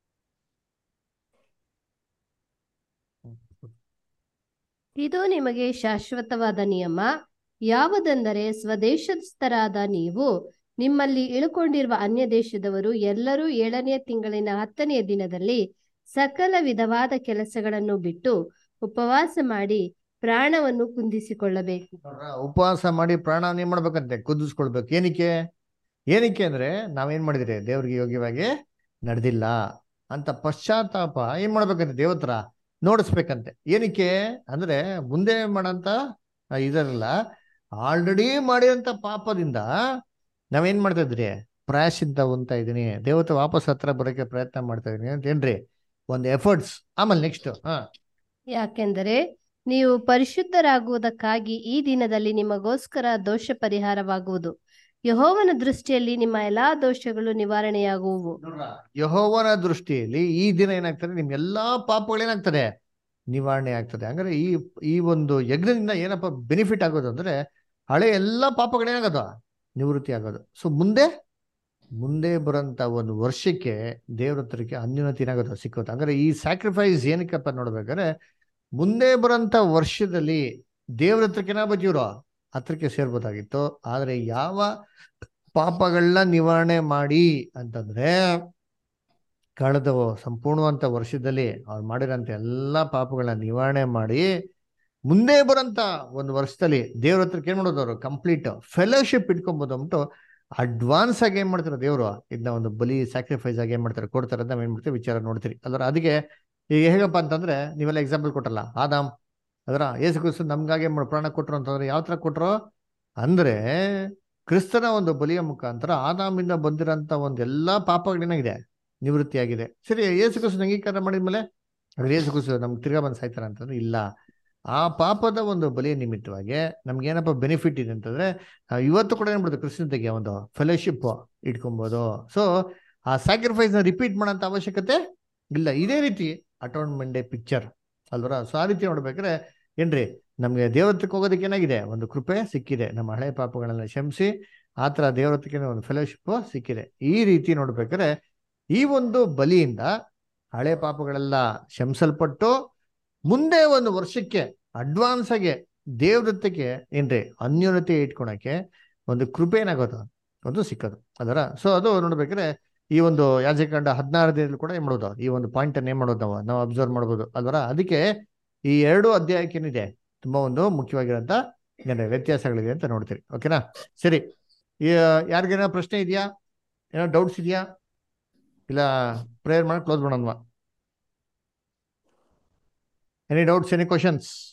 ಇದು ನಿಮಗೆ ಶಾಶ್ವತವಾದ ನಿಯಮ ಯಾವುದೆಂದರೆ ಸ್ವದೇಶಸ್ಥರಾದ ನೀವು ನಿಮ್ಮಲ್ಲಿ ಇಳುಕೊಂಡಿರುವ ಅನ್ಯ ದೇಶದವರು ಎಲ್ಲರೂ ಏಳನೆಯ ತಿಂಗಳಿನ ಹತ್ತನೆಯ ದಿನದಲ್ಲಿ ಸಕಲ ವಿಧವಾದ ಕೆಲಸಗಳನ್ನು ಬಿಟ್ಟು ಉಪವಾಸ ಮಾಡಿ ಪ್ರಾಣವನ್ನು ಕುಂದಿಸಿಕೊಳ್ಳಬೇಕು ಉಪವಾಸ ಮಾಡಿ ಪ್ರಾಣ ಏನ್ ಮಾಡ್ಬೇಕಂತೆ ಕುದಿಸ್ಕೊಳ್ಬೇಕು ಏನಕ್ಕೆ ಏನಕ್ಕೆ ಅಂದ್ರೆ ನಾವೇನ್ ಮಾಡಿದ್ರಿ ದೇವ್ರಿಗೆ ಯೋಗ್ಯವಾಗಿ ನಡೆದಿಲ್ಲ ಅಂತ ಪಶ್ಚಾತ್ತಾಪ ಏನ್ ಮಾಡ್ಬೇಕಂತೆ ದೇವತ್ರ ನೋಡಿಸ್ಬೇಕಂತೆ ಏನಕ್ಕೆ ಅಂದ್ರೆ ಮುಂದೆ ಮಾಡಂತ ಇದರಲ್ಲ ಆಲ್ರೆಡಿ ಮಾಡಿದಂತ ಪಾಪದಿಂದ ನಾವೇನ್ ಮಾಡ್ತಾ ಇದ್ರಿ ಪ್ರಾಯಶ್ಚಿತ್ತ ಹೊಂತಾ ಇದೀನಿ ದೇವತೆ ವಾಪಸ್ ಹತ್ರ ಬರೋಕೆ ಪ್ರಯತ್ನ ಮಾಡ್ತಾ ಇದೀನಿ ಅಂತ ಏನ್ರಿ ಒಂದು ಎಫರ್ಟ್ಸ್ ಆಮೇಲೆ ನೆಕ್ಸ್ಟ್ ಹಾ ಯಾಕೆಂದರೆ ನೀವು ಪರಿಶುದ್ಧರಾಗುವುದಕ್ಕಾಗಿ ಈ ದಿನದಲ್ಲಿ ನಿಮಗೋಸ್ಕರ ದೋಷ ಪರಿಹಾರವಾಗುವುದು ಯಹೋವನ ದೃಷ್ಟಿಯಲ್ಲಿ ನಿಮ್ಮ ಎಲ್ಲಾ ದೋಷಗಳು ನಿವಾರಣೆಯಾಗುವು ಯಹೋವನ ದೃಷ್ಟಿಯಲ್ಲಿ ಈ ದಿನ ಏನಾಗ್ತದೆ ನಿಮ್ ಎಲ್ಲಾ ಪಾಪಗಳೇನಾಗ್ತದೆ ನಿವಾರಣೆ ಆಗ್ತದೆ ಹಂಗಾರೆ ಈ ಈ ಒಂದು ಯಜ್ಞದಿಂದ ಏನಪ್ಪ ಬೆನಿಫಿಟ್ ಆಗೋದು ಅಂದ್ರೆ ಹಳೆ ಎಲ್ಲಾ ಪಾಪಗಳೇನಾಗೋದು ನಿವೃತ್ತಿ ಆಗೋದು ಸೊ ಮುಂದೆ ಮುಂದೆ ಬರೋಂಥ ಒಂದು ವರ್ಷಕ್ಕೆ ದೇವ್ರ ಹತ್ರಕ್ಕೆ ಅನ್ಯೂನತಿ ಏನಾಗೋದು ಸಿಕ್ಕೋದು ಹಂಗಾರೆ ಈ ಸ್ಯಾಕ್ರಿಫೈಸ್ ಏನಕ್ಕಪ್ಪ ನೋಡ್ಬೇಕಾದ್ರೆ ಮುಂದೆ ಬರೋಂಥ ವರ್ಷದಲ್ಲಿ ದೇವ್ರ ಹತ್ರಕ್ಕೆ ಏನಾಗ್ಬೇಕು ಇವರು ಹತ್ರಕ್ಕೆ ಸೇರ್ಬೋದಾಗಿತ್ತು ಆದ್ರೆ ಯಾವ ಪಾಪಗಳನ್ನ ನಿವಾರಣೆ ಮಾಡಿ ಅಂತಂದ್ರೆ ಕಳೆದ ಸಂಪೂರ್ಣವಂತ ವರ್ಷದಲ್ಲಿ ಅವ್ರು ಮಾಡಿರೋಂಥ ಎಲ್ಲಾ ಪಾಪಗಳನ್ನ ನಿವಾರಣೆ ಮಾಡಿ ಮುಂದೆ ಬರೋಂಥ ಒಂದು ವರ್ಷದಲ್ಲಿ ದೇವ್ರ ಹತ್ರಕ್ಕೆ ಏನ್ ಮಾಡೋದು ಅವರು ಕಂಪ್ಲೀಟ್ ಫೆಲೋಶಿಪ್ ಇಟ್ಕೊಬೋದು ಅಂದ್ಬಿಟ್ಟು ಅಡ್ವಾನ್ಸ್ ಆಗಿ ಏನ್ ಮಾಡ್ತಾರೆ ದೇವರು ಇದನ್ನ ಒಂದು ಬಲಿ ಸ್ಯಾಕ್ರಿಫೈಸ್ ಆಗಿ ಏನ್ ಮಾಡ್ತಾರೆ ಕೊಡ್ತಾರೆ ಅಂತ ನಾವ್ ಏನ್ ಮಾಡ್ತೀವಿ ವಿಚಾರ ನೋಡ್ತೀರಿ ಅದ್ರ ಅದಕ್ಕೆ ಈಗ ಹೇಗಪ್ಪ ಅಂತಂದ್ರೆ ನೀವೆಲ್ಲ ಎಕ್ಸಾಂಪಲ್ ಕೊಟ್ಟಲ್ಲ ಆದಾಮ್ ಅದರ ಯೇಸು ಕ್ರಿಸ್ತು ನಮ್ಗಾಗಿ ಏನ್ ಮಾಡ್- ಪ್ರಾಣ ಕೊಟ್ರು ಅಂತಂದ್ರೆ ಯಾವ ತರ ಕೊಟ್ರು ಅಂದ್ರೆ ಕ್ರಿಸ್ತನ ಒಂದು ಬಲಿಯ ಮುಖಾಂತರ ಆದಾಮಿಂದ ಬಂದಿರೋಂಥ ಒಂದು ಎಲ್ಲಾ ಪಾಪಗಳೇನಾಗಿದೆ ನಿವೃತ್ತಿ ಆಗಿದೆ ಸರಿ ಯೇಸು ಕ್ರಿಸ್ತು ಅಂಗೀಕಾರ ಮಾಡಿದ್ಮೇಲೆ ಹಾಗಾದ್ರೆ ಯೇಸು ಕ್ರಿಸ್ತು ನಮ್ಗೆ ತಿರ್ಗಾ ಬಂದು ಸಾಯ್ತಾರ ಅಂತಂದ್ರೆ ಇಲ್ಲ ಆ ಪಾಪದ ಒಂದು ಬಲಿಯ ನಿಮಿತ್ತವಾಗಿ ನಮ್ಗೆ ಏನಪ್ಪ ಬೆನಿಫಿಟ್ ಇದೆ ಅಂತಂದ್ರೆ ನಾವು ಇವತ್ತು ಕೂಡ ಏನ್ಬಿಡುತ್ತೆ ಕ್ರಿಸ್ತನಿಗೆ ಒಂದು ಫೆಲೋಶಿಪ್ ಇಟ್ಕೊಬೋದು ಸೊ ಆ ಸ್ಯಾಕ್ರಿಫೈಸ್ ನ ರಿಪೀಟ್ ಮಾಡೋಂಥ ಅವಶ್ಯಕತೆ ಇಲ್ಲ ಇದೇ ರೀತಿ ಅಟೋನ್ಮೆಂಟ್ ಡೇ ಪಿಕ್ಚರ್ ಅಲ್ವರ ಸೊ ಆ ರೀತಿ ನೋಡ್ಬೇಕಾದ್ರೆ ಏನ್ರಿ ನಮ್ಗೆ ದೇವತ್ವಕ್ಕೆ ಹೋಗೋದಕ್ಕೆ ಏನಾಗಿದೆ ಒಂದು ಕೃಪೆ ಸಿಕ್ಕಿದೆ ನಮ್ಮ ಹಳೆ ಪಾಪಗಳನ್ನ ಕ್ಷಮಿಸಿ ಆ ಥರ ದೇವರತ್ವಕ್ಕೆ ಒಂದು ಫೆಲೋಶಿಪ್ ಸಿಕ್ಕಿದೆ ಈ ರೀತಿ ನೋಡ್ಬೇಕಾದ್ರೆ ಈ ಒಂದು ಬಲಿಯಿಂದ ಹಳೆ ಪಾಪಗಳೆಲ್ಲ ಕ್ಷಮಿಸಲ್ಪಟ್ಟು ಮುಂದೆ ಒಂದು ವರ್ಷಕ್ಕೆ ಅಡ್ವಾನ್ಸ್ ಆಗಿ ದೇವ್ರತ್ವಕ್ಕೆ ಏನ್ರಿ ಅನ್ಯೋನ್ಯತೆ ಇಟ್ಕೊಳಕ್ಕೆ ಒಂದು ಕೃಪೆ ಏನಾಗೋದು ಒಂದು ಸಿಕ್ಕೋದು ಅದರ ಸೊ ಅದು ನೋಡ್ಬೇಕಾದ್ರೆ ಈ ಒಂದು ಯಾಜಕಾಂಡ ಹದಿನಾರು ದಿನದಲ್ಲಿ ಕೂಡ ಏನ್ ಮಾಡೋದು ಈ ಒಂದು ಪಾಯಿಂಟ್ ಅನ್ನ ಏನ್ ಮಾಡೋದು ನಾವು ನಾವು ಅಬ್ಸರ್ವ್ ಮಾಡ್ಬೋದು ಅಲ್ವರ ಅದಕ್ಕೆ ಈ ಎರಡು ಅಧ್ಯಾಯಕ್ಕೆ ಏನಿದೆ ತುಂಬಾ ಒಂದು ಮುಖ್ಯವಾಗಿರೋಂಥ ಏನ ವ್ಯತ್ಯಾಸಗಳಿದೆ ಅಂತ ನೋಡ್ತೀರಿ ಓಕೆನಾ ಸರಿ ಯಾರಿಗೇನೋ ಪ್ರಶ್ನೆ ಇದೆಯಾ ಏನೋ ಡೌಟ್ಸ್ ಇದೆಯಾ ಇಲ್ಲ ಪ್ರೇಯರ್ ಮಾಡಿ ಕ್ಲೋಸ್ ಮಾಡೋಣವಾ ಎನಿ ಡೌಟ್ಸ್ ಎನಿ ಕ್ವಶನ್ಸ್